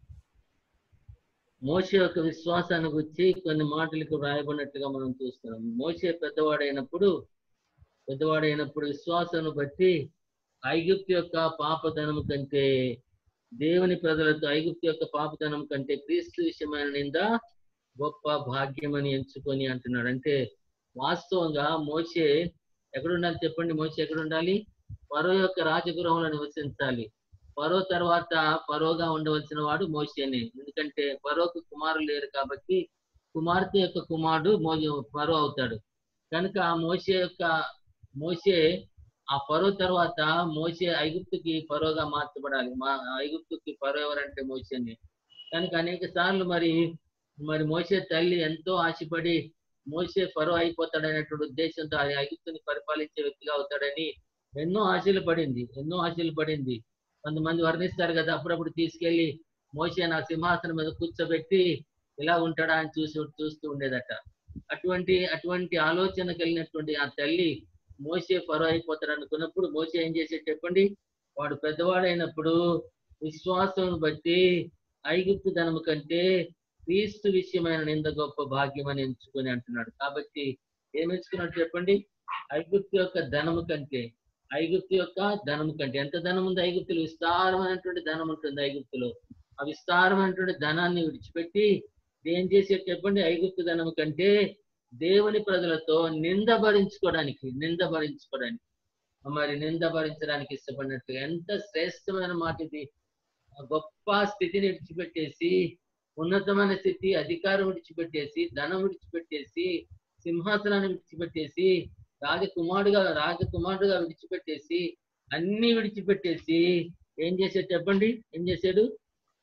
మోసే యొక్క విశ్వాసాన్ని గురించి కొన్ని మాటలకు రాయబడినట్టుగా మనం చూస్తున్నాం మోసే పెద్దవాడైనప్పుడు పెద్దవాడైనప్పుడు విశ్వాసాన్ని బట్టి ఐగుప్తు యొక్క పాపధనము కంటే దేవుని ప్రజలతో ఐగుప్తు యొక్క పాపధనం కంటే క్రీస్తు విషయమైన నింద గొప్ప భాగ్యమని ఎంచుకొని అంటున్నాడు అంటే వాస్తవంగా మోసే ఎక్కడుండాలి చెప్పండి మోసే ఎక్కడ ఉండాలి పరో యొక్క రాజగృహంలో నివసించాలి పరో తర్వాత పరోగా ఉండవలసిన వాడు మోసేనే ఎందుకంటే పరోకు కుమారులు లేరు కాబట్టి కుమార్తె యొక్క కుమారుడు మోజ పరో అవుతాడు కనుక ఆ మోసే యొక్క మోసే ఆ పరో తర్వాత మోసే ఐగుప్తుకి పరోగా మార్చబడాలి మా ఐగుప్తుకి పరో ఎవరంటే మోసేనే కనుక అనేక సార్లు మరి మరి మోసే తల్లి ఎంతో ఆశపడి మోసే పరో అయిపోతాడనేటువంటి ఉద్దేశంతో ఆ ఐగుప్తుని పరిపాలించే వ్యక్తిగా అవుతాడని ఎన్నో ఆశలు పడింది ఎన్నో ఆశలు పడింది కొంతమంది వర్ణిస్తారు కదా అప్పుడప్పుడు తీసుకెళ్లి మోసే నా సింహాసనం మీద కూర్చోబెట్టి ఇలా ఉంటాడా అని చూసి చూస్తూ ఉండేదట అటువంటి అటువంటి ఆలోచన కలిగినటువంటి ఆ తల్లి మోసే ఫరో అయిపోతాడు అనుకున్నప్పుడు మోసే ఏం చేసేది చెప్పండి వాడు పెద్దవాడైనప్పుడు విశ్వాసం బట్టి ఐగుప్తు ధనము కంటే క్రీస్తు విషయమైన నింద గొప్ప భాగ్యం అని ఎంచుకొని అంటున్నాడు కాబట్టి ఏం ఎంచుకున్నాడు చెప్పండి ఐగుప్తు యొక్క ధనము కంటే ఐగుప్తు యొక్క ధనము కంటే ఎంత ధనం ఉంది ఐగుప్తులో విస్తారమైనటువంటి ధనం ఉంటుంది ఐగుప్తులో ఆ విస్తారమైనటువంటి ధనాన్ని విడిచిపెట్టి ఏం చేసే చెప్పండి ఐగుప్తు ధనము కంటే దేవుని ప్రజలతో నింద భరించుకోవడానికి నింద భరించుకోవడానికి మరి నింద భరించడానికి ఇష్టపడినట్టుగా ఎంత శ్రేష్టమైన మాట ఇది ఆ గొప్ప స్థితిని విడిచిపెట్టేసి ఉన్నతమైన స్థితి అధికారం విడిచిపెట్టేసి ధనం విడిచిపెట్టేసి సింహాసనాన్ని విడిచిపెట్టేసి రాజకుమారుడుగా రాజకుమారుడుగా విడిచిపెట్టేసి అన్ని విడిచిపెట్టేసి ఏం చేశాడు చెప్పండి ఏం చేశాడు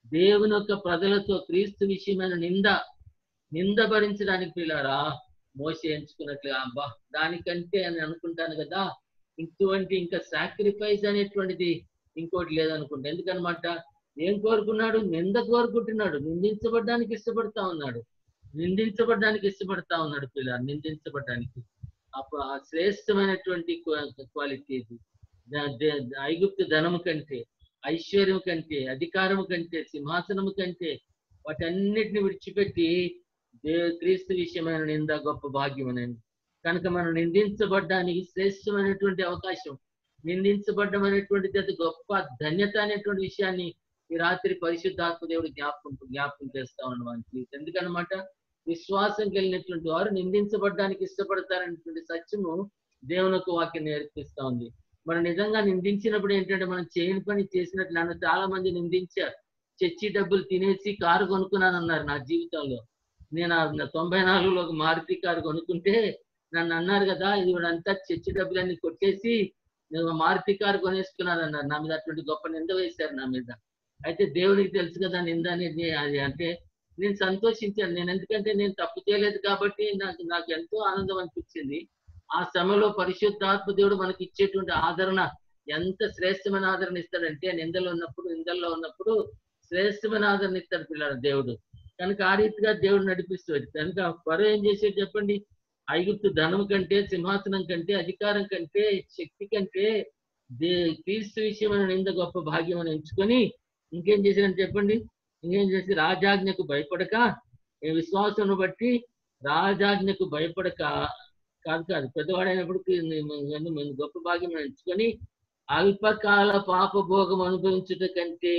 దేవుని యొక్క ప్రజలతో క్రీస్తు విషయమైన నింద నింద భరించడానికి పిల్లారా మోస ఎంచుకున్నట్లుగా అబ్బా దానికంటే అని అనుకుంటాను కదా ఇటువంటి ఇంకా సాక్రిఫైస్ అనేటువంటిది ఇంకోటి లేదనుకుంటా ఎందుకనమాట ఏం కోరుకున్నాడు నింద కోరుకుంటున్నాడు నిందించబడ్డానికి ఇష్టపడతా ఉన్నాడు నిందించబడ్డానికి ఇష్టపడతా ఉన్నాడు పిల్ల నిందించబడ్డానికి అప్పుడు ఆ శ్రేష్టమైనటువంటి క్వాలిటీ ఇది ద- ద- ఐగుప్తు ధనము కంటే ఐశ్వర్యం కంటే అధికారము కంటే సింహాసనము కంటే వాటన్నిటిని విడిచిపెట్టి దే క్రీస్తు విషయమైన నింద గొప్ప భాగ్యం అనండి కనుక మనం నిందించబడ్డానికి శ్రేష్టమైనటువంటి అవకాశం నిందించబడ్డం అనేటువంటిది అది గొప్ప ధన్యత అనేటువంటి విషయాన్ని ఈ రాత్రి పరిశుద్ధాత్మ దేవుడు జ్ఞాపకం జ్ఞాపకం చేస్తా ఉన్నాం ఎందుకనమాట విశ్వాసం కలిగినటువంటి వారు నిందించబడ్డానికి ఇష్టపడతారనేటువంటి సత్యము దేవుని యొక్క వాక్యం నేర్పిస్తా ఉంది మనం నిజంగా నిందించినప్పుడు ఏంటంటే మనం చేయని పని చేసినట్లు నన్ను చాలా మంది నిందించారు చర్చి డబ్బులు తినేసి కారు కొనుక్కున్నానన్నారు నా జీవితంలో నేను ఆ తొంభై నాలుగులో ఒక మారుతి కారు కొనుక్కుంటే నన్ను అన్నారు కదా ఇది అంతా చర్చి డబ్బులన్నీ కొట్టేసి నేను మారుతి కారు కొనేసుకున్నాను అన్నారు నా మీద అటువంటి గొప్ప నింద వేశారు నా మీద అయితే దేవునికి తెలుసు కదా నింద అనేది అది అంటే నేను సంతోషించాను నేను ఎందుకంటే నేను తప్పు చేయలేదు కాబట్టి నాకు నాకు ఎంతో ఆనందం అనిపించింది ఆ సమయంలో పరిశుద్ధాత్మ దేవుడు మనకి ఇచ్చేటువంటి ఆదరణ ఎంత శ్రేష్టమైన ఆదరణ ఇస్తాడంటే నిందలో ఉన్నప్పుడు నిందల్లో ఉన్నప్పుడు శ్రేష్టమైన ఆదరణ ఇస్తాడు పిల్లలు దేవుడు కనుక ఆ రీతిగా దేవుడు నడిపిస్తాడు కనుక పరో ఏం చేసేది చెప్పండి ఐగుప్తు ధనం కంటే సింహాసనం కంటే అధికారం కంటే శక్తి కంటే దే క్రీస్తు విషయమైన నింద గొప్ప భాగ్యం అని ఎంచుకొని ఇంకేం చేశారని చెప్పండి ఇంకేం చేసి రాజాజ్ఞకు భయపడక ఈ విశ్వాసం బట్టి రాజాజ్ఞకు భయపడక కాదు కాదు పెద్దవాడైనప్పుడు గొప్ప భాగ్యం ఎంచుకొని అల్పకాల పాప భోగం అనుభవించుట కంటే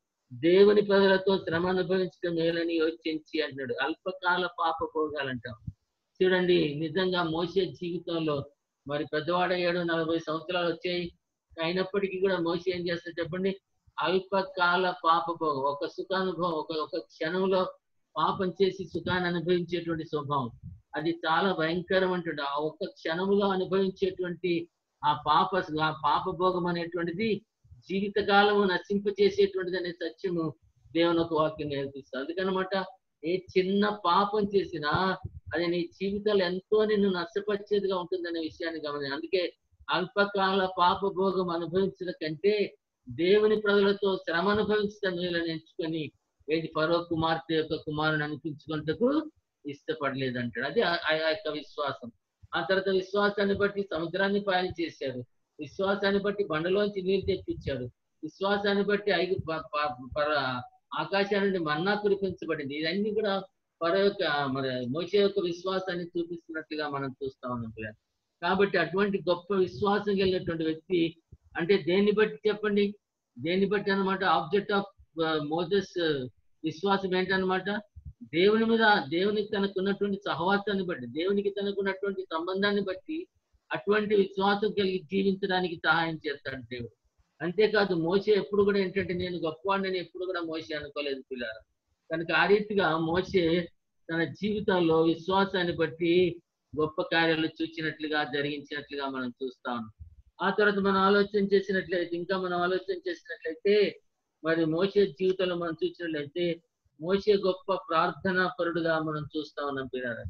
దేవుని ప్రజలతో శ్రమ అనుభవించడం మేలని యోచించి అంటాడు అల్పకాల పాప భోగాలంటాం చూడండి నిజంగా మోసే జీవితంలో మరి పెద్దవాడయ్యాడు నలభై సంవత్సరాలు వచ్చాయి అయినప్పటికీ కూడా మోసే ఏం చేస్తాడు చెప్పండి అల్పకాల పాప భోగం ఒక సుఖానుభవం ఒక ఒక క్షణంలో పాపం చేసి సుఖాన్ని అనుభవించేటువంటి స్వభావం అది చాలా భయంకరం అంటాడు ఆ ఒక్క క్షణములో అనుభవించేటువంటి ఆ పాప ఆ పాప భోగం అనేటువంటిది జీవితకాలము నశింప చేసేటువంటిది అనే సత్యము దేవుని ఒక వాక్యం నేర్పిస్తుంది అందుకనమాట ఏ చిన్న పాపం చేసినా అది నీ జీవితంలో ఎంతో నిన్ను నష్టపరిచేదిగా ఉంటుందనే విషయాన్ని గమని అందుకే అల్పకాల పాప భోగం అనుభవించడం కంటే దేవుని ప్రజలతో శ్రమ అనుభవించడం వీళ్ళని ఎంచుకొని ఏది ఫరో కుమార్తె యొక్క కుమారుని అనిపించుకుంటకు ఇష్టపడలేదంటాడు అది ఆ ఆ యొక్క విశ్వాసం ఆ తర్వాత విశ్వాసాన్ని బట్టి సముద్రాన్ని పాలి చేశాడు విశ్వాసాన్ని బట్టి బండలోంచి నీరు తెప్పించాడు విశ్వాసాన్ని బట్టి ఐదు ప- ప- పర- ఆకాశం నుండి మన్నా కురిపించబడింది ఇవన్నీ కూడా పర యొక్క మరి మోసే యొక్క విశ్వాసాన్ని చూపిస్తున్నట్లుగా మనం చూస్తా ఉన్నాం పిల్లలు. కాబట్టి అటువంటి గొప్ప విశ్వాసం కలిగినటువంటి వ్యక్తి అంటే దేన్ని బట్టి చెప్పండి దేన్ని బట్టి అన్నమాట ఆబ్జెక్ట్ ఆఫ్ మోజెస్ విశ్వాసం ఏంటన్నమాట దేవుని మీద దేవునికి తనకున్నటువంటి సహవాసాన్ని బట్టి దేవునికి తనకున్నటువంటి సంబంధాన్ని బట్టి అటువంటి విశ్వాసం కలిగి జీవించడానికి సహాయం చేస్తాడు దేవుడు అంతేకాదు మోసే ఎప్పుడు కూడా ఏంటంటే నేను గొప్పవాడిని ఎప్పుడు కూడా మోసే అనుకోలేదు పిల్లారు కనుక ఆ రీతిగా మోసే తన జీవితంలో విశ్వాసాన్ని బట్టి గొప్ప కార్యాలు చూచినట్లుగా జరిగించినట్లుగా మనం చూస్తా ఉన్నాం ఆ తర్వాత మనం ఆలోచన చేసినట్లయితే ఇంకా మనం ఆలోచన చేసినట్లయితే మరి మోసే జీవితంలో మనం చూసినట్లయితే మోసే గొప్ప ప్రార్థనా పరుడుగా మనం చూస్తా ఉన్నాం పిల్లలు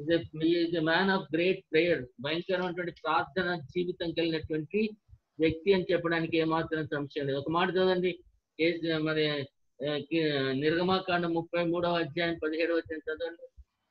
is man of great prayer భయంకరమైనటువంటి ప్రార్థన జీవితం కలిగినటువంటి వ్యక్తి అని చెప్పడానికి ఏమాత్రం సంశయం లేదు ఒక మాట చదవండి ఏ మరి ఆ, కి- నిర్గమాకాండ ముప్పై మూడవ అధ్యాయం పదిహేడవ అధ్యాయం చదవండి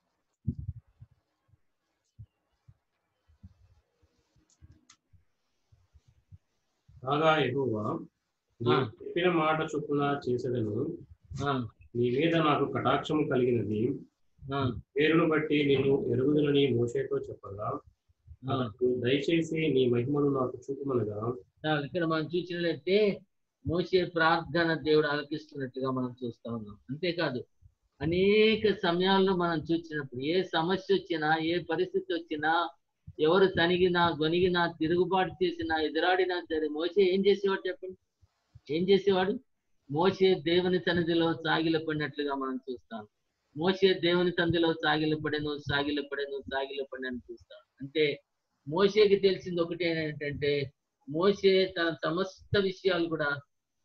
కాగా యెహోవా నీవు చెప్పిన మాట చొప్పున చేసేదను ఆ, నీ మీద నాకు కటాక్షము కలిగినది ఆ, పేరును బట్టి నేను ఎరుగుదలని మోషేతో చెప్పగా ఆ. అతడు దయచేసి నీ మహిమను నాకు చూపమనగా చాలు. ఇక్కడ మనం చూసినట్లయితే మోసే ప్రార్థన దేవుడు ఆలకిస్తున్నట్టుగా మనం చూస్తా ఉన్నాం అంతేకాదు అనేక సమయాల్లో మనం చూసినప్పుడు ఏ సమస్య వచ్చినా ఏ పరిస్థితి వచ్చినా ఎవరు తనిగినా గొనిగినా తిరుగుబాటు చేసినా ఎదురాడినా సరే మోసే ఏం చేసేవాడు చెప్పండి ఏం చేసేవాడు మోసే దేవుని సన్నిధిలో సాగిలపడినట్లుగా మనం చూస్తాం మోసే దేవుని సన్నిధిలో సాగిలపడను సాగిలపడను సాగిలపడను చూస్తాం అంటే మోసేకి తెలిసింది ఒకటి ఏంటంటే మోసే తన సమస్త విషయాలు కూడా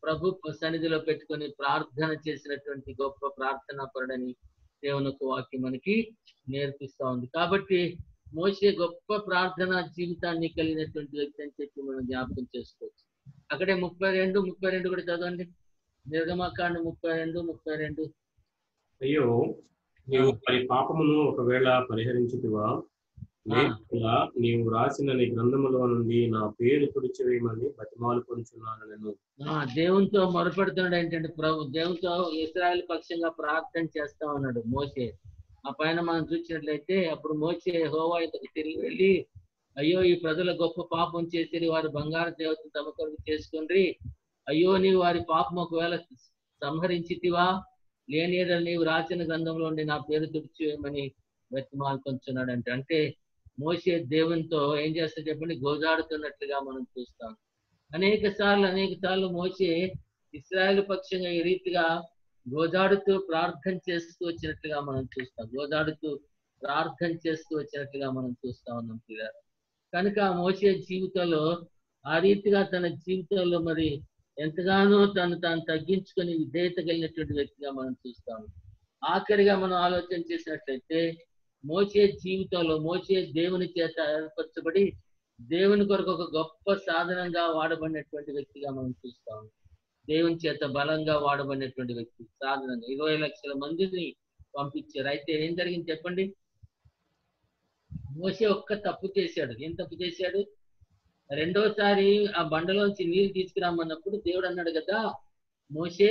ప్రభు సన్నిధిలో పెట్టుకొని ప్రార్థన చేసినటువంటి గొప్ప ప్రార్థనా పరుడని దేవుని యొక్క వాక్యం మనకి నేర్పిస్తా ఉంది కాబట్టి మోసే గొప్ప ప్రార్థన జీవితాన్ని కలిగినటువంటి వ్యక్తి అని చెప్పి మనం జ్ఞాపకం చేసుకోవచ్చు అక్కడే ముప్పై రెండు ముప్పై రెండు కూడా చదవండి నిర్గమకాండ ముప్పై రెండు ముప్పై రెండు అయ్యో నీవు పరి పాపమును ఒకవేళ పరిహరించుటివా లేదా నీవు రాసిన నీ గ్రంథములో నుండి నా పేరు తుడిచివేయమని బతిమాలు పొందుచున్నాను నేను ఆ దేవునితో మొరపెడుతున్నాడు ఏంటంటే ప్రభు దేవునితో ఇస్రాయల్ పక్షంగా ప్రార్థన చేస్తా ఉన్నాడు మోసే ఆ పైన మనం చూసినట్లయితే అప్పుడు మోసే హోవా ఇతకు తిరిగి వెళ్ళి అయ్యో ఈ ప్రజల గొప్ప పాపం చేసి వారి బంగారు దేవతను తమ కొరకు చేసుకుండ్రి అయ్యో నీవు వారి పాపం ఒకవేళ సంహరించితివా లేని ఎడల నీవు రాసిన గ్రంథంలో ఉండి నా పేరు తుడిచివేయమని వెతిమాలు పొందుతున్నాడు అంటే అంటే మోసే దేవునితో ఏం చేస్తా చెప్పండి గోజాడుతున్నట్లుగా మనం చూస్తాం అనేక సార్లు అనేక సార్లు మోసే ఇస్రాయల్ పక్షంగా ఈ రీతిగా గోజాడుతూ ప్రార్థన చేస్తూ వచ్చినట్లుగా మనం చూస్తాం గోజాడుతూ ప్రార్థన చేస్తూ వచ్చినట్లుగా మనం చూస్తా ఉన్నాం పిల్లలు కనుక మోసే జీవితంలో ఆ రీతిగా తన జీవితంలో మరి ఎంతగానో తను తాను తగ్గించుకొని విధేయత కలిగినటువంటి వ్యక్తిగా మనం చూస్తాం ఆఖరిగా మనం ఆలోచన చేసినట్లయితే మోసే జీవితంలో మోసే దేవుని చేత ఏర్పరచబడి దేవుని కొరకు ఒక గొప్ప సాధనంగా వాడబడినటువంటి వ్యక్తిగా మనం చూస్తాం దేవుని చేత బలంగా వాడబడినటువంటి వ్యక్తి సాధనంగా ఇరవై లక్షల మందిని పంపించారు అయితే ఏం జరిగింది చెప్పండి మోసే ఒక్క తప్పు చేశాడు ఏం తప్పు చేశాడు రెండోసారి ఆ బండలోంచి నీళ్ళు తీసుకురామన్నప్పుడు దేవుడు అన్నాడు కదా మోసే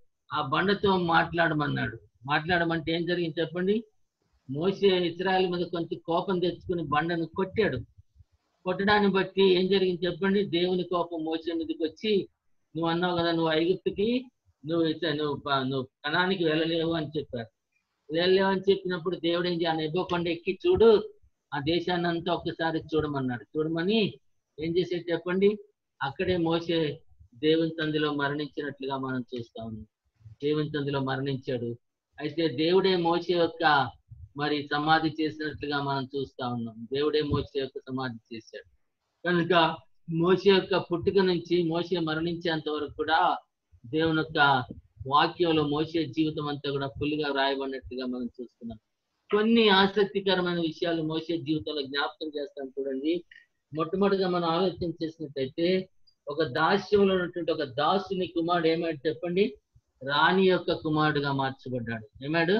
ఆ బండతో మాట్లాడమన్నాడు మాట్లాడమంటే ఏం జరిగింది చెప్పండి మోసే ఇస్రాయల్ మీద కొంచెం కోపం తెచ్చుకుని బండను కొట్టాడు కొట్టడాన్ని బట్టి ఏం జరిగింది చెప్పండి దేవుని కోపం మోసే మీదకి వచ్చి నువ్వు అన్నావు కదా నువ్వు ఐగుప్తుకి నువ్వు ఇత- నువ్వు ప- నువ్వు కణానికి వెళ్ళలేవు అని చెప్పారు వెళ్ళలేవు అని చెప్పినప్పుడు దేవుడు ఏం చేయాలి ఎబ్బో కొండ ఎక్కి చూడు ఆ దేశాన్ని అంతా ఒక్కసారి చూడమన్నాడు చూడమని ఏం చేసేది చెప్పండి అక్కడే మోసే దేవుని తందిలో మరణించినట్లుగా మనం చూస్తా ఉన్నాం దేవుని తందిలో మరణించాడు అయితే దేవుడే మోసే యొక్క మరి సమాధి చేసినట్లుగా మనం చూస్తా ఉన్నాం దేవుడే మోసే యొక్క సమాధి చేశాడు కనుక మోసే యొక్క పుట్టుక నుంచి మోసే మరణించేంత వరకు కూడా దేవుని యొక్క వాక్యంలో మోసే జీవితం అంతా కూడా ఫుల్గా రాయబడినట్టుగా మనం చూస్తున్నాం కొన్ని ఆసక్తికరమైన విషయాలు మోసే జీవితంలో జ్ఞాపకం చేస్తాం చూడండి మొట్టమొదటిగా మనం ఆలోచన చేసినట్టయితే ఒక దాస్యంలో ఉన్నటువంటి ఒక దాసుని కుమారుడు ఏమాడు చెప్పండి రాణి యొక్క కుమారుడుగా మార్చబడ్డాడు ఏమాడు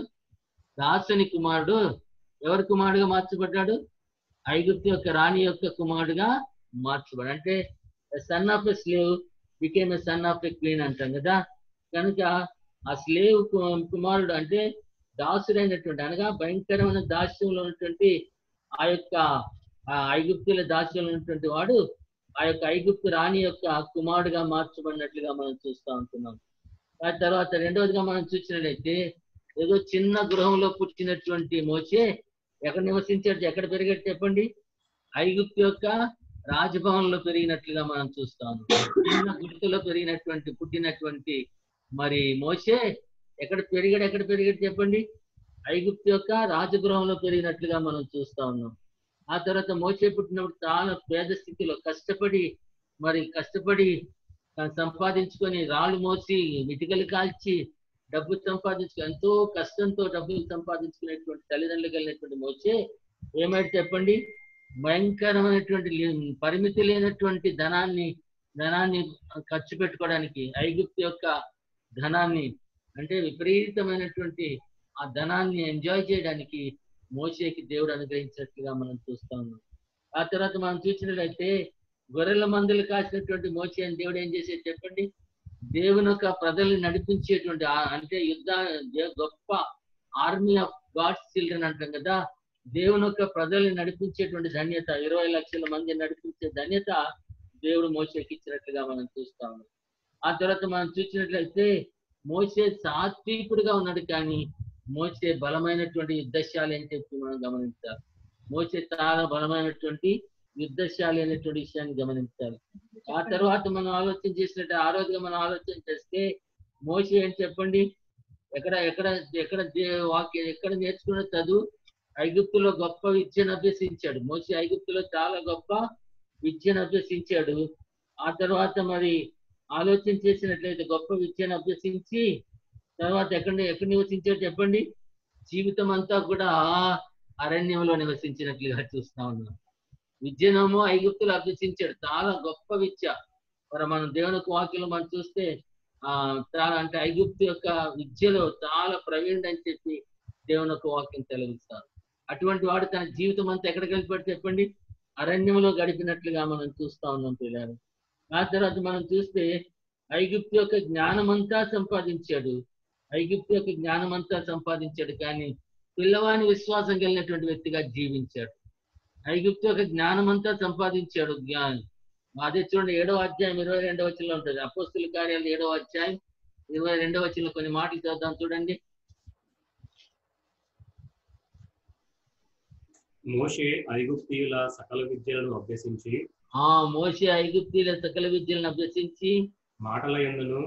దాసుని కుమారుడు ఎవరి కుమారుడుగా మార్చబడ్డాడు ఐగుప్తు యొక్క రాణి యొక్క కుమారుడుగా మార్చబడి అంటే son of a slave became a son of a queen అంటాం కదా కనుక ఆ స్లేవ్ కుమారుడు అంటే దాసుడైనటువంటి అనగా భయంకరమైన దాస్యంలో ఉన్నటువంటి ఆ యొక్క ఆ ఐగుప్తుల దాస్యంలో ఉన్నటువంటి వాడు ఆ యొక్క ఐగుప్తు రాణి యొక్క కుమారుడుగా మార్చబడినట్లుగా మనం చూస్తూ ఉంటున్నాం ఆ తర్వాత రెండవదిగా మనం చూసినట్లయితే ఏదో చిన్న గృహంలో పుట్టినటువంటి మోసే ఎక్కడ నివసించాడు ఎక్కడ పెరిగాడు చెప్పండి ఐగుప్తు యొక్క రాజభవన్లో పెరిగినట్లుగా మనం చూస్తాం చిన్న గుడిసెలో పెరిగినటువంటి పుట్టినటువంటి మరి మోసే ఎక్కడ పెరిగాడు ఎక్కడ పెరిగాడు చెప్పండి ఐగుప్తు యొక్క రాజగృహంలో పెరిగినట్లుగా మనం చూస్తా ఉన్నాం ఆ తర్వాత మోసే పుట్టినప్పుడు చాలా పేద స్థితిలో కష్టపడి మరి కష్టపడి తను సంపాదించుకొని రాళ్ళు మోసి మిటికలు కాల్చి డబ్బు సంపాదించుకు ఎంతో కష్టంతో డబ్బులు సంపాదించుకునేటువంటి తల్లిదండ్రులు కలిగినటువంటి మోసే ఏమైతే చెప్పండి భయంకరమైనటువంటి లే- పరిమితి లేనటువంటి ధనాన్ని ధనాన్ని ఖర్చు పెట్టుకోవడానికి ఐగుప్తు యొక్క ధనాన్ని అంటే విపరీతమైనటువంటి ఆ ధనాన్ని ఎంజాయ్ చేయడానికి మోసేకి దేవుడు అనుగ్రహించినట్లుగా మనం చూస్తా ఉన్నాం ఆ తర్వాత మనం చూసినట్లయితే గొర్రెల మందులు కాసినటువంటి మోసే అని దేవుడు ఏం చేసేది చెప్పండి దేవుని యొక్క ప్రజల్ని నడిపించేటువంటి ఆ- అంటే యుద్ధ దే- గొప్ప ఆర్మీ ఆఫ్ గాడ్స్ చిల్డ్రన్ అంటాం కదా దేవుని యొక్క ప్రజల్ని నడిపించేటువంటి ధన్యత ఇరవై లక్షల మంది నడిపించే ధన్యత దేవుడు మోసేకి ఇచ్చినట్లుగా మనం చూస్తా ఉన్నాం ఆ తర్వాత మనం చూసినట్లయితే మోసే సాత్వికుడుగా ఉన్నాడు కానీ మోసే బలమైనటువంటి యుద్ధశాలి అని చెప్పి మనం గమనించాలి మోసే చాలా బలమైనటువంటి యుద్ధశాలి అనేటువంటి విషయాన్ని గమనించాలి ఆ తర్వాత మనం ఆలోచన చేసినట్టు ఆ రోజుగా మనం ఆలోచన చేస్తే మోసే ఏంటి చెప్పండి ఎక్కడ ఎక్కడ ఎక్కడ దే- వాక్య ఎక్కడ నేర్చుకున్న చదువు ఐగుప్తులో గొప్ప విద్యను అభ్యసించాడు మోసే ఐగుప్తులో చాలా గొప్ప విద్యను అభ్యసించాడు ఆ తర్వాత మరి ఆలోచన చేసినట్లయితే గొప్ప విద్యను అభ్యసించి తర్వాత ఎక్కడ ఎక్కడ నివసించాడు చెప్పండి జీవితం అంతా కూడా అరణ్యంలో నివసించినట్లుగా చూస్తా ఉన్నాం విద్యనేమో ఐగుప్తులు అభ్యసించాడు చాలా గొప్ప విద్య మరి మనం దేవుని వాక్యం మనం చూస్తే ఆ చాలా అంటే ఐగుప్తు యొక్క విద్యలో చాలా ప్రవీణుడు అని చెప్పి దేవుని యొక్క వాక్యం తెలియజేస్తారు అటువంటి వాడు తన జీవితం అంతా ఎక్కడ గడిపాడు చెప్పండి అరణ్యంలో గడిపినట్లుగా మనం చూస్తా ఉన్నాం పిల్లలు ఆ తర్వాత మనం చూస్తే ఐగుప్తు యొక్క జ్ఞానం అంతా సంపాదించాడు ఐగుప్తు యొక్క జ్ఞానం అంతా సంపాదించాడు కానీ పిల్లవాని విశ్వాసం కలిగినటువంటి వ్యక్తిగా జీవించాడు ఐగుప్తు యొక్క జ్ఞానం అంతా సంపాదించాడు జ్ఞానం అదే చూడండి ఏడవ అధ్యాయం ఇరవై రెండవ వచనంలో ఉంటుంది అపోస్తుల కార్యాలు ఏడవ అధ్యాయం ఇరవై రెండవ వచనంలో కొన్ని మాటలు చదువుదాం చూడండి మోషే ఐగుప్తీయుల సకల విద్యలను అభ్యసించి ఆ మోసే ఐగుప్తీల సకల విద్యలను అభ్యసించి మాటల ఎందును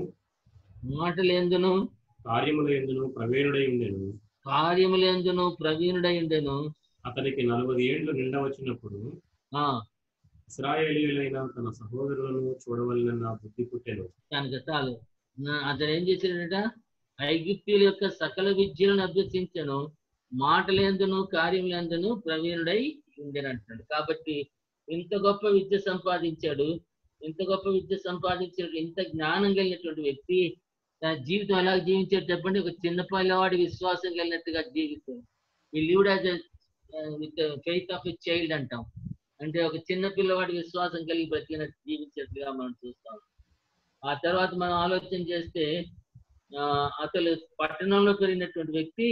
మాటలేందును కార్యముల ఎందును ప్రవీణుడై ఉండెను కార్యములేందును ప్రవీణుడై ఉండెను అతనికి నలభై ఏండ్లు నిండా వచ్చినప్పుడు ఆ ఇస్రాయేలీయులైన తన సహోదరులను చూడవలనన్న బుద్ధి పుట్టెను కనుక చాలు నా- అతను ఏం చేశాడట ఐగుప్తుల యొక్క సకల విద్యలను అభ్యసించను మాటలేందును కార్యములందును ప్రవీణుడై ఉండేనంటాడు కాబట్టి ఇంత గొప్ప విద్య సంపాదించాడు ఇంత గొప్ప విద్య సంపాదించాడు ఇంత జ్ఞానం కలిగినటువంటి వ్యక్తి తన జీవితం ఎలా జీవించాడు చెప్పండి ఒక చిన్న పిల్లవాడి విశ్వాసం కలిగినట్టుగా జీవితం ఈ lived as with faith of a child అంటాం అంటే ఒక చిన్న పిల్లవాడి విశ్వాసం కలిగి బ్రతికినట్టు జీవించినట్లుగా మనం చూస్తాం ఆ తర్వాత మనం ఆలోచన చేస్తే ఆ అసలు పట్టణంలో పెరిగినటువంటి వ్యక్తి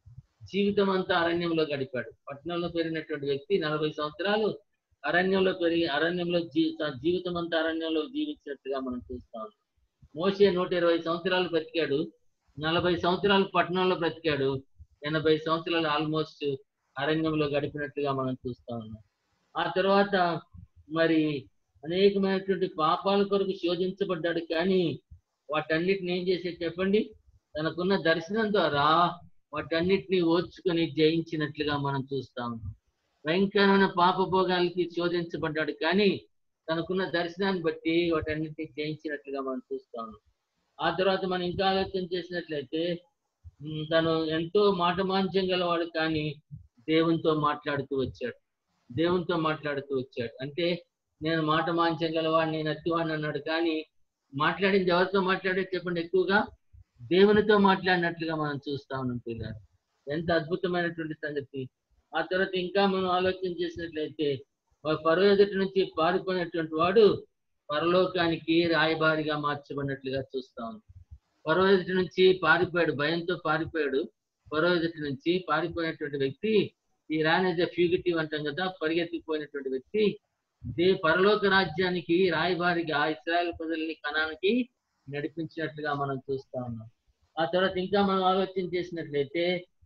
జీవితం అంతా అరణ్యంలో గడిపాడు పట్టణంలో పెరిగినటువంటి వ్యక్తి నలభై సంవత్సరాలు అరణ్యంలో పెరిగి అరణ్యంలో జీ తన జీవితం అంతా అరణ్యంలో జీవించినట్టుగా మనం చూస్తాం మోసే నూట ఇరవై సంవత్సరాలు బ్రతికాడు నలభై సంవత్సరాలు పట్టణంలో బ్రతికాడు ఎనభై సంవత్సరాలు ఆల్మోస్ట్ అరణ్యంలో గడిపినట్టుగా మనం చూస్తా ఉన్నాం ఆ తర్వాత మరి అనేకమైనటువంటి పాపాల కొరకు శోధించబడ్డాడు కానీ వాటన్నిటిని ఏం చేసేది చెప్పండి తనకున్న దర్శనం ద్వారా వాటన్నిటిని ఓర్చుకొని జయించినట్లుగా మనం చూస్తా ఉన్నాం భయంకరమైన పాపభోగాలకి శోధించబడ్డాడు కానీ తనకున్న దర్శనాన్ని బట్టి వాటన్నిటిని జయించినట్లుగా మనం చూస్తా ఉన్నాం ఆ తర్వాత మనం ఇంకా ఆలోచన చేసినట్లయితే ఉమ్, తను ఎంతో మాట మాంద్యం గలవాడు కానీ దేవునితో మాట్లాడుతూ వచ్చాడు దేవునితో మాట్లాడుతూ వచ్చాడు అంటే నేను మాట మాంచం గలవాడిని నేను అత్తివాడిని అన్నాడు కానీ మాట్లాడింది ఎవరితో మాట్లాడే చెప్పండి ఎక్కువగా దేవునితో మాట్లాడినట్లుగా మనం చూస్తా ఉన్నాం పిల్లలు ఎంత అద్భుతమైనటువంటి సంగతి ఆ తర్వాత ఇంకా మనం ఆలోచన చేసినట్లయితే పరవ ఎదుటి నుంచి పారిపోయినటువంటి వాడు పరలోకానికి రాయబారిగా మార్చబడినట్లుగా చూస్తా ఉన్నాం పరవ ఎదుటి నుంచి పారిపోయాడు భయంతో పారిపోయాడు పరవ ఎదుటి నుంచి పారిపోయినటువంటి వ్యక్తి ఈ రానేజ్ ఫ్యూగిటివ్ అంటాం కదా పరిగెత్తిపోయినటువంటి వ్యక్తి దే పరలోక రాజ్యానికి రాయబారిగా ఇస్రాయల్ ప్రజల్ని కణానికి నడిపించినట్లుగా మనం చూస్తా ఉన్నాం ఆ తర్వాత ఇంకా మనం ఆలోచన చేసినట్లయితే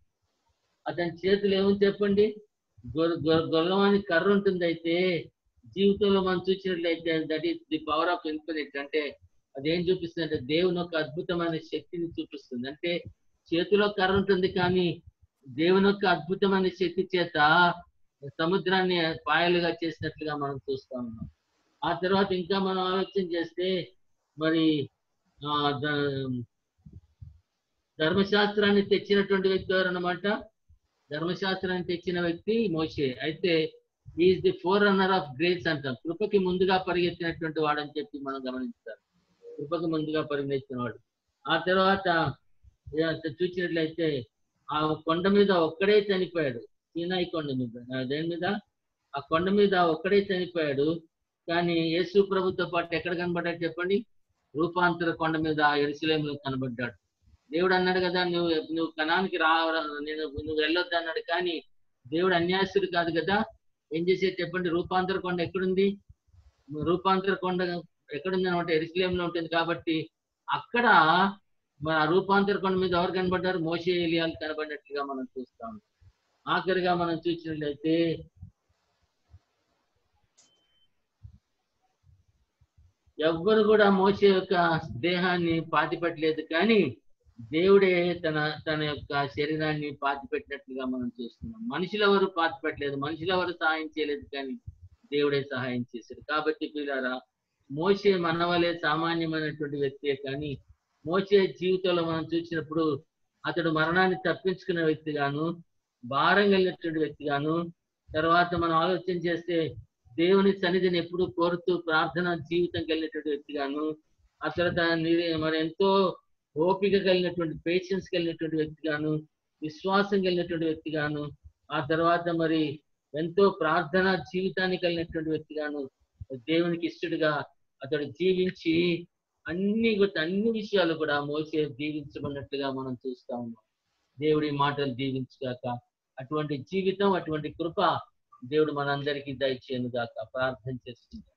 అతని చేతులు ఏమని చెప్పండి గొర్రె- గొర్రె- గొల్లవాని కర్ర ఉంటుంది అయితే జీవితంలో మనం చూసినట్లయితే that is the power of infinite అంటే అదేం చూపిస్తుంది అంటే దేవుని యొక్క అద్భుతమైన శక్తిని చూపిస్తుంది అంటే చేతిలో కర్ర ఉంటుంది కానీ దేవుని యొక్క అద్భుతమైన శక్తి చేత సముద్రాన్ని పాయలుగా చేసినట్లుగా మనం చూస్తా ఉన్నాం ఆ తర్వాత ఇంకా మనం ఆలోచన చేస్తే మరి ఆ ద- ధర్మశాస్త్రాన్ని తెచ్చినటువంటి వ్యక్తి ఎవరన్నమాట ధర్మశాస్త్రాన్ని తెచ్చిన వ్యక్తి మోషే అయితే is the forerunner of grace అంటాం కృపకి ముందుగా పరిగెత్తినటువంటి వాడు అని చెప్పి మనం గమనించాలి కృపకి ముందుగా పరిగెత్తిన వాడు ఆ తర్వాత ఏ- చూసినట్లయితే ఆ కొండ మీద ఒక్కడే చనిపోయాడు సీనాయి కొండ మీద ఆ దేని మీద ఆ కొండ మీద ఒక్కడే చనిపోయాడు కానీ యేసు ప్రభుతో పాటు ఎక్కడ కనబడ్డాడు చెప్పండి రూపాంతర కొండ మీద ఎరుసలేంలో కనబడ్డాడు దేవుడు అన్నాడు కదా నువ్వు నువ్వు కణానికి రా నేను నువ్వు వెళ్ళొద్దు అన్నాడు కానీ దేవుడు అన్యాసుడు కాదు కదా ఏం చేసేది చెప్పండి రూపాంతర కొండ ఎక్కడుంది రూపాంతర కొండ ఎక్కడుంది అనమాట ఎరుసలేంలో ఉంటుంది కాబట్టి అక్కడ మన ఆ రూపాంతర కొండ మీద ఎవరు కనబడ్డారు మోసే ఏలియాలు కనబడినట్లుగా మనం చూస్తాం ఆఖరిగా మనం చూసినట్లయితే ఎవ్వరు కూడా మోసే యొక్క దేహాన్ని పాతిపెట్టలేదు కానీ దేవుడే తన తన యొక్క శరీరాన్ని పాతిపెట్టినట్లుగా మనం చూస్తున్నాం మనుషులు ఎవరు పాతిపెట్టలేదు మనుషులు ఎవరు సహాయం చేయలేదు కానీ దేవుడే సహాయం చేశాడు కాబట్టి పిల్లారా మోసే మనవలే సామాన్యమైనటువంటి వ్యక్తే కానీ మోసే జీవితంలో మనం చూసినప్పుడు అతడు మరణాన్ని తప్పించుకున్న వ్యక్తిగాను భారం కలిగినటువంటి వ్యక్తిగాను తర్వాత మనం ఆలోచన చేస్తే దేవుని సన్నిధిని ఎప్పుడు కోరుతూ ప్రార్థన జీవితం కలిగినటువంటి వ్యక్తిగాను ఆ తర్వాత నిరే- మరి ఎంతో ఓపిక కలిగినటువంటి పేషెన్స్ కలిగినటువంటి వ్యక్తిగాను విశ్వాసం కలిగినటువంటి వ్యక్తిగాను ఆ తర్వాత మరి ఎంతో ప్రార్థన జీవితాన్ని కలిగినటువంటి వ్యక్తిగాను దేవునికి ఇష్టడుగా అతడు జీవించి అన్ని కూడా- అన్ని విషయాలు కూడా మోసే దీవించబడినట్లుగా మనం చూస్తా ఉన్నాం దేవుడి మాటలు దీవించుగాక అటువంటి జీవితం అటువంటి కృప దేవుడు మనందరికీ దయచేయను గాక ప్రార్థన చేస్తుంది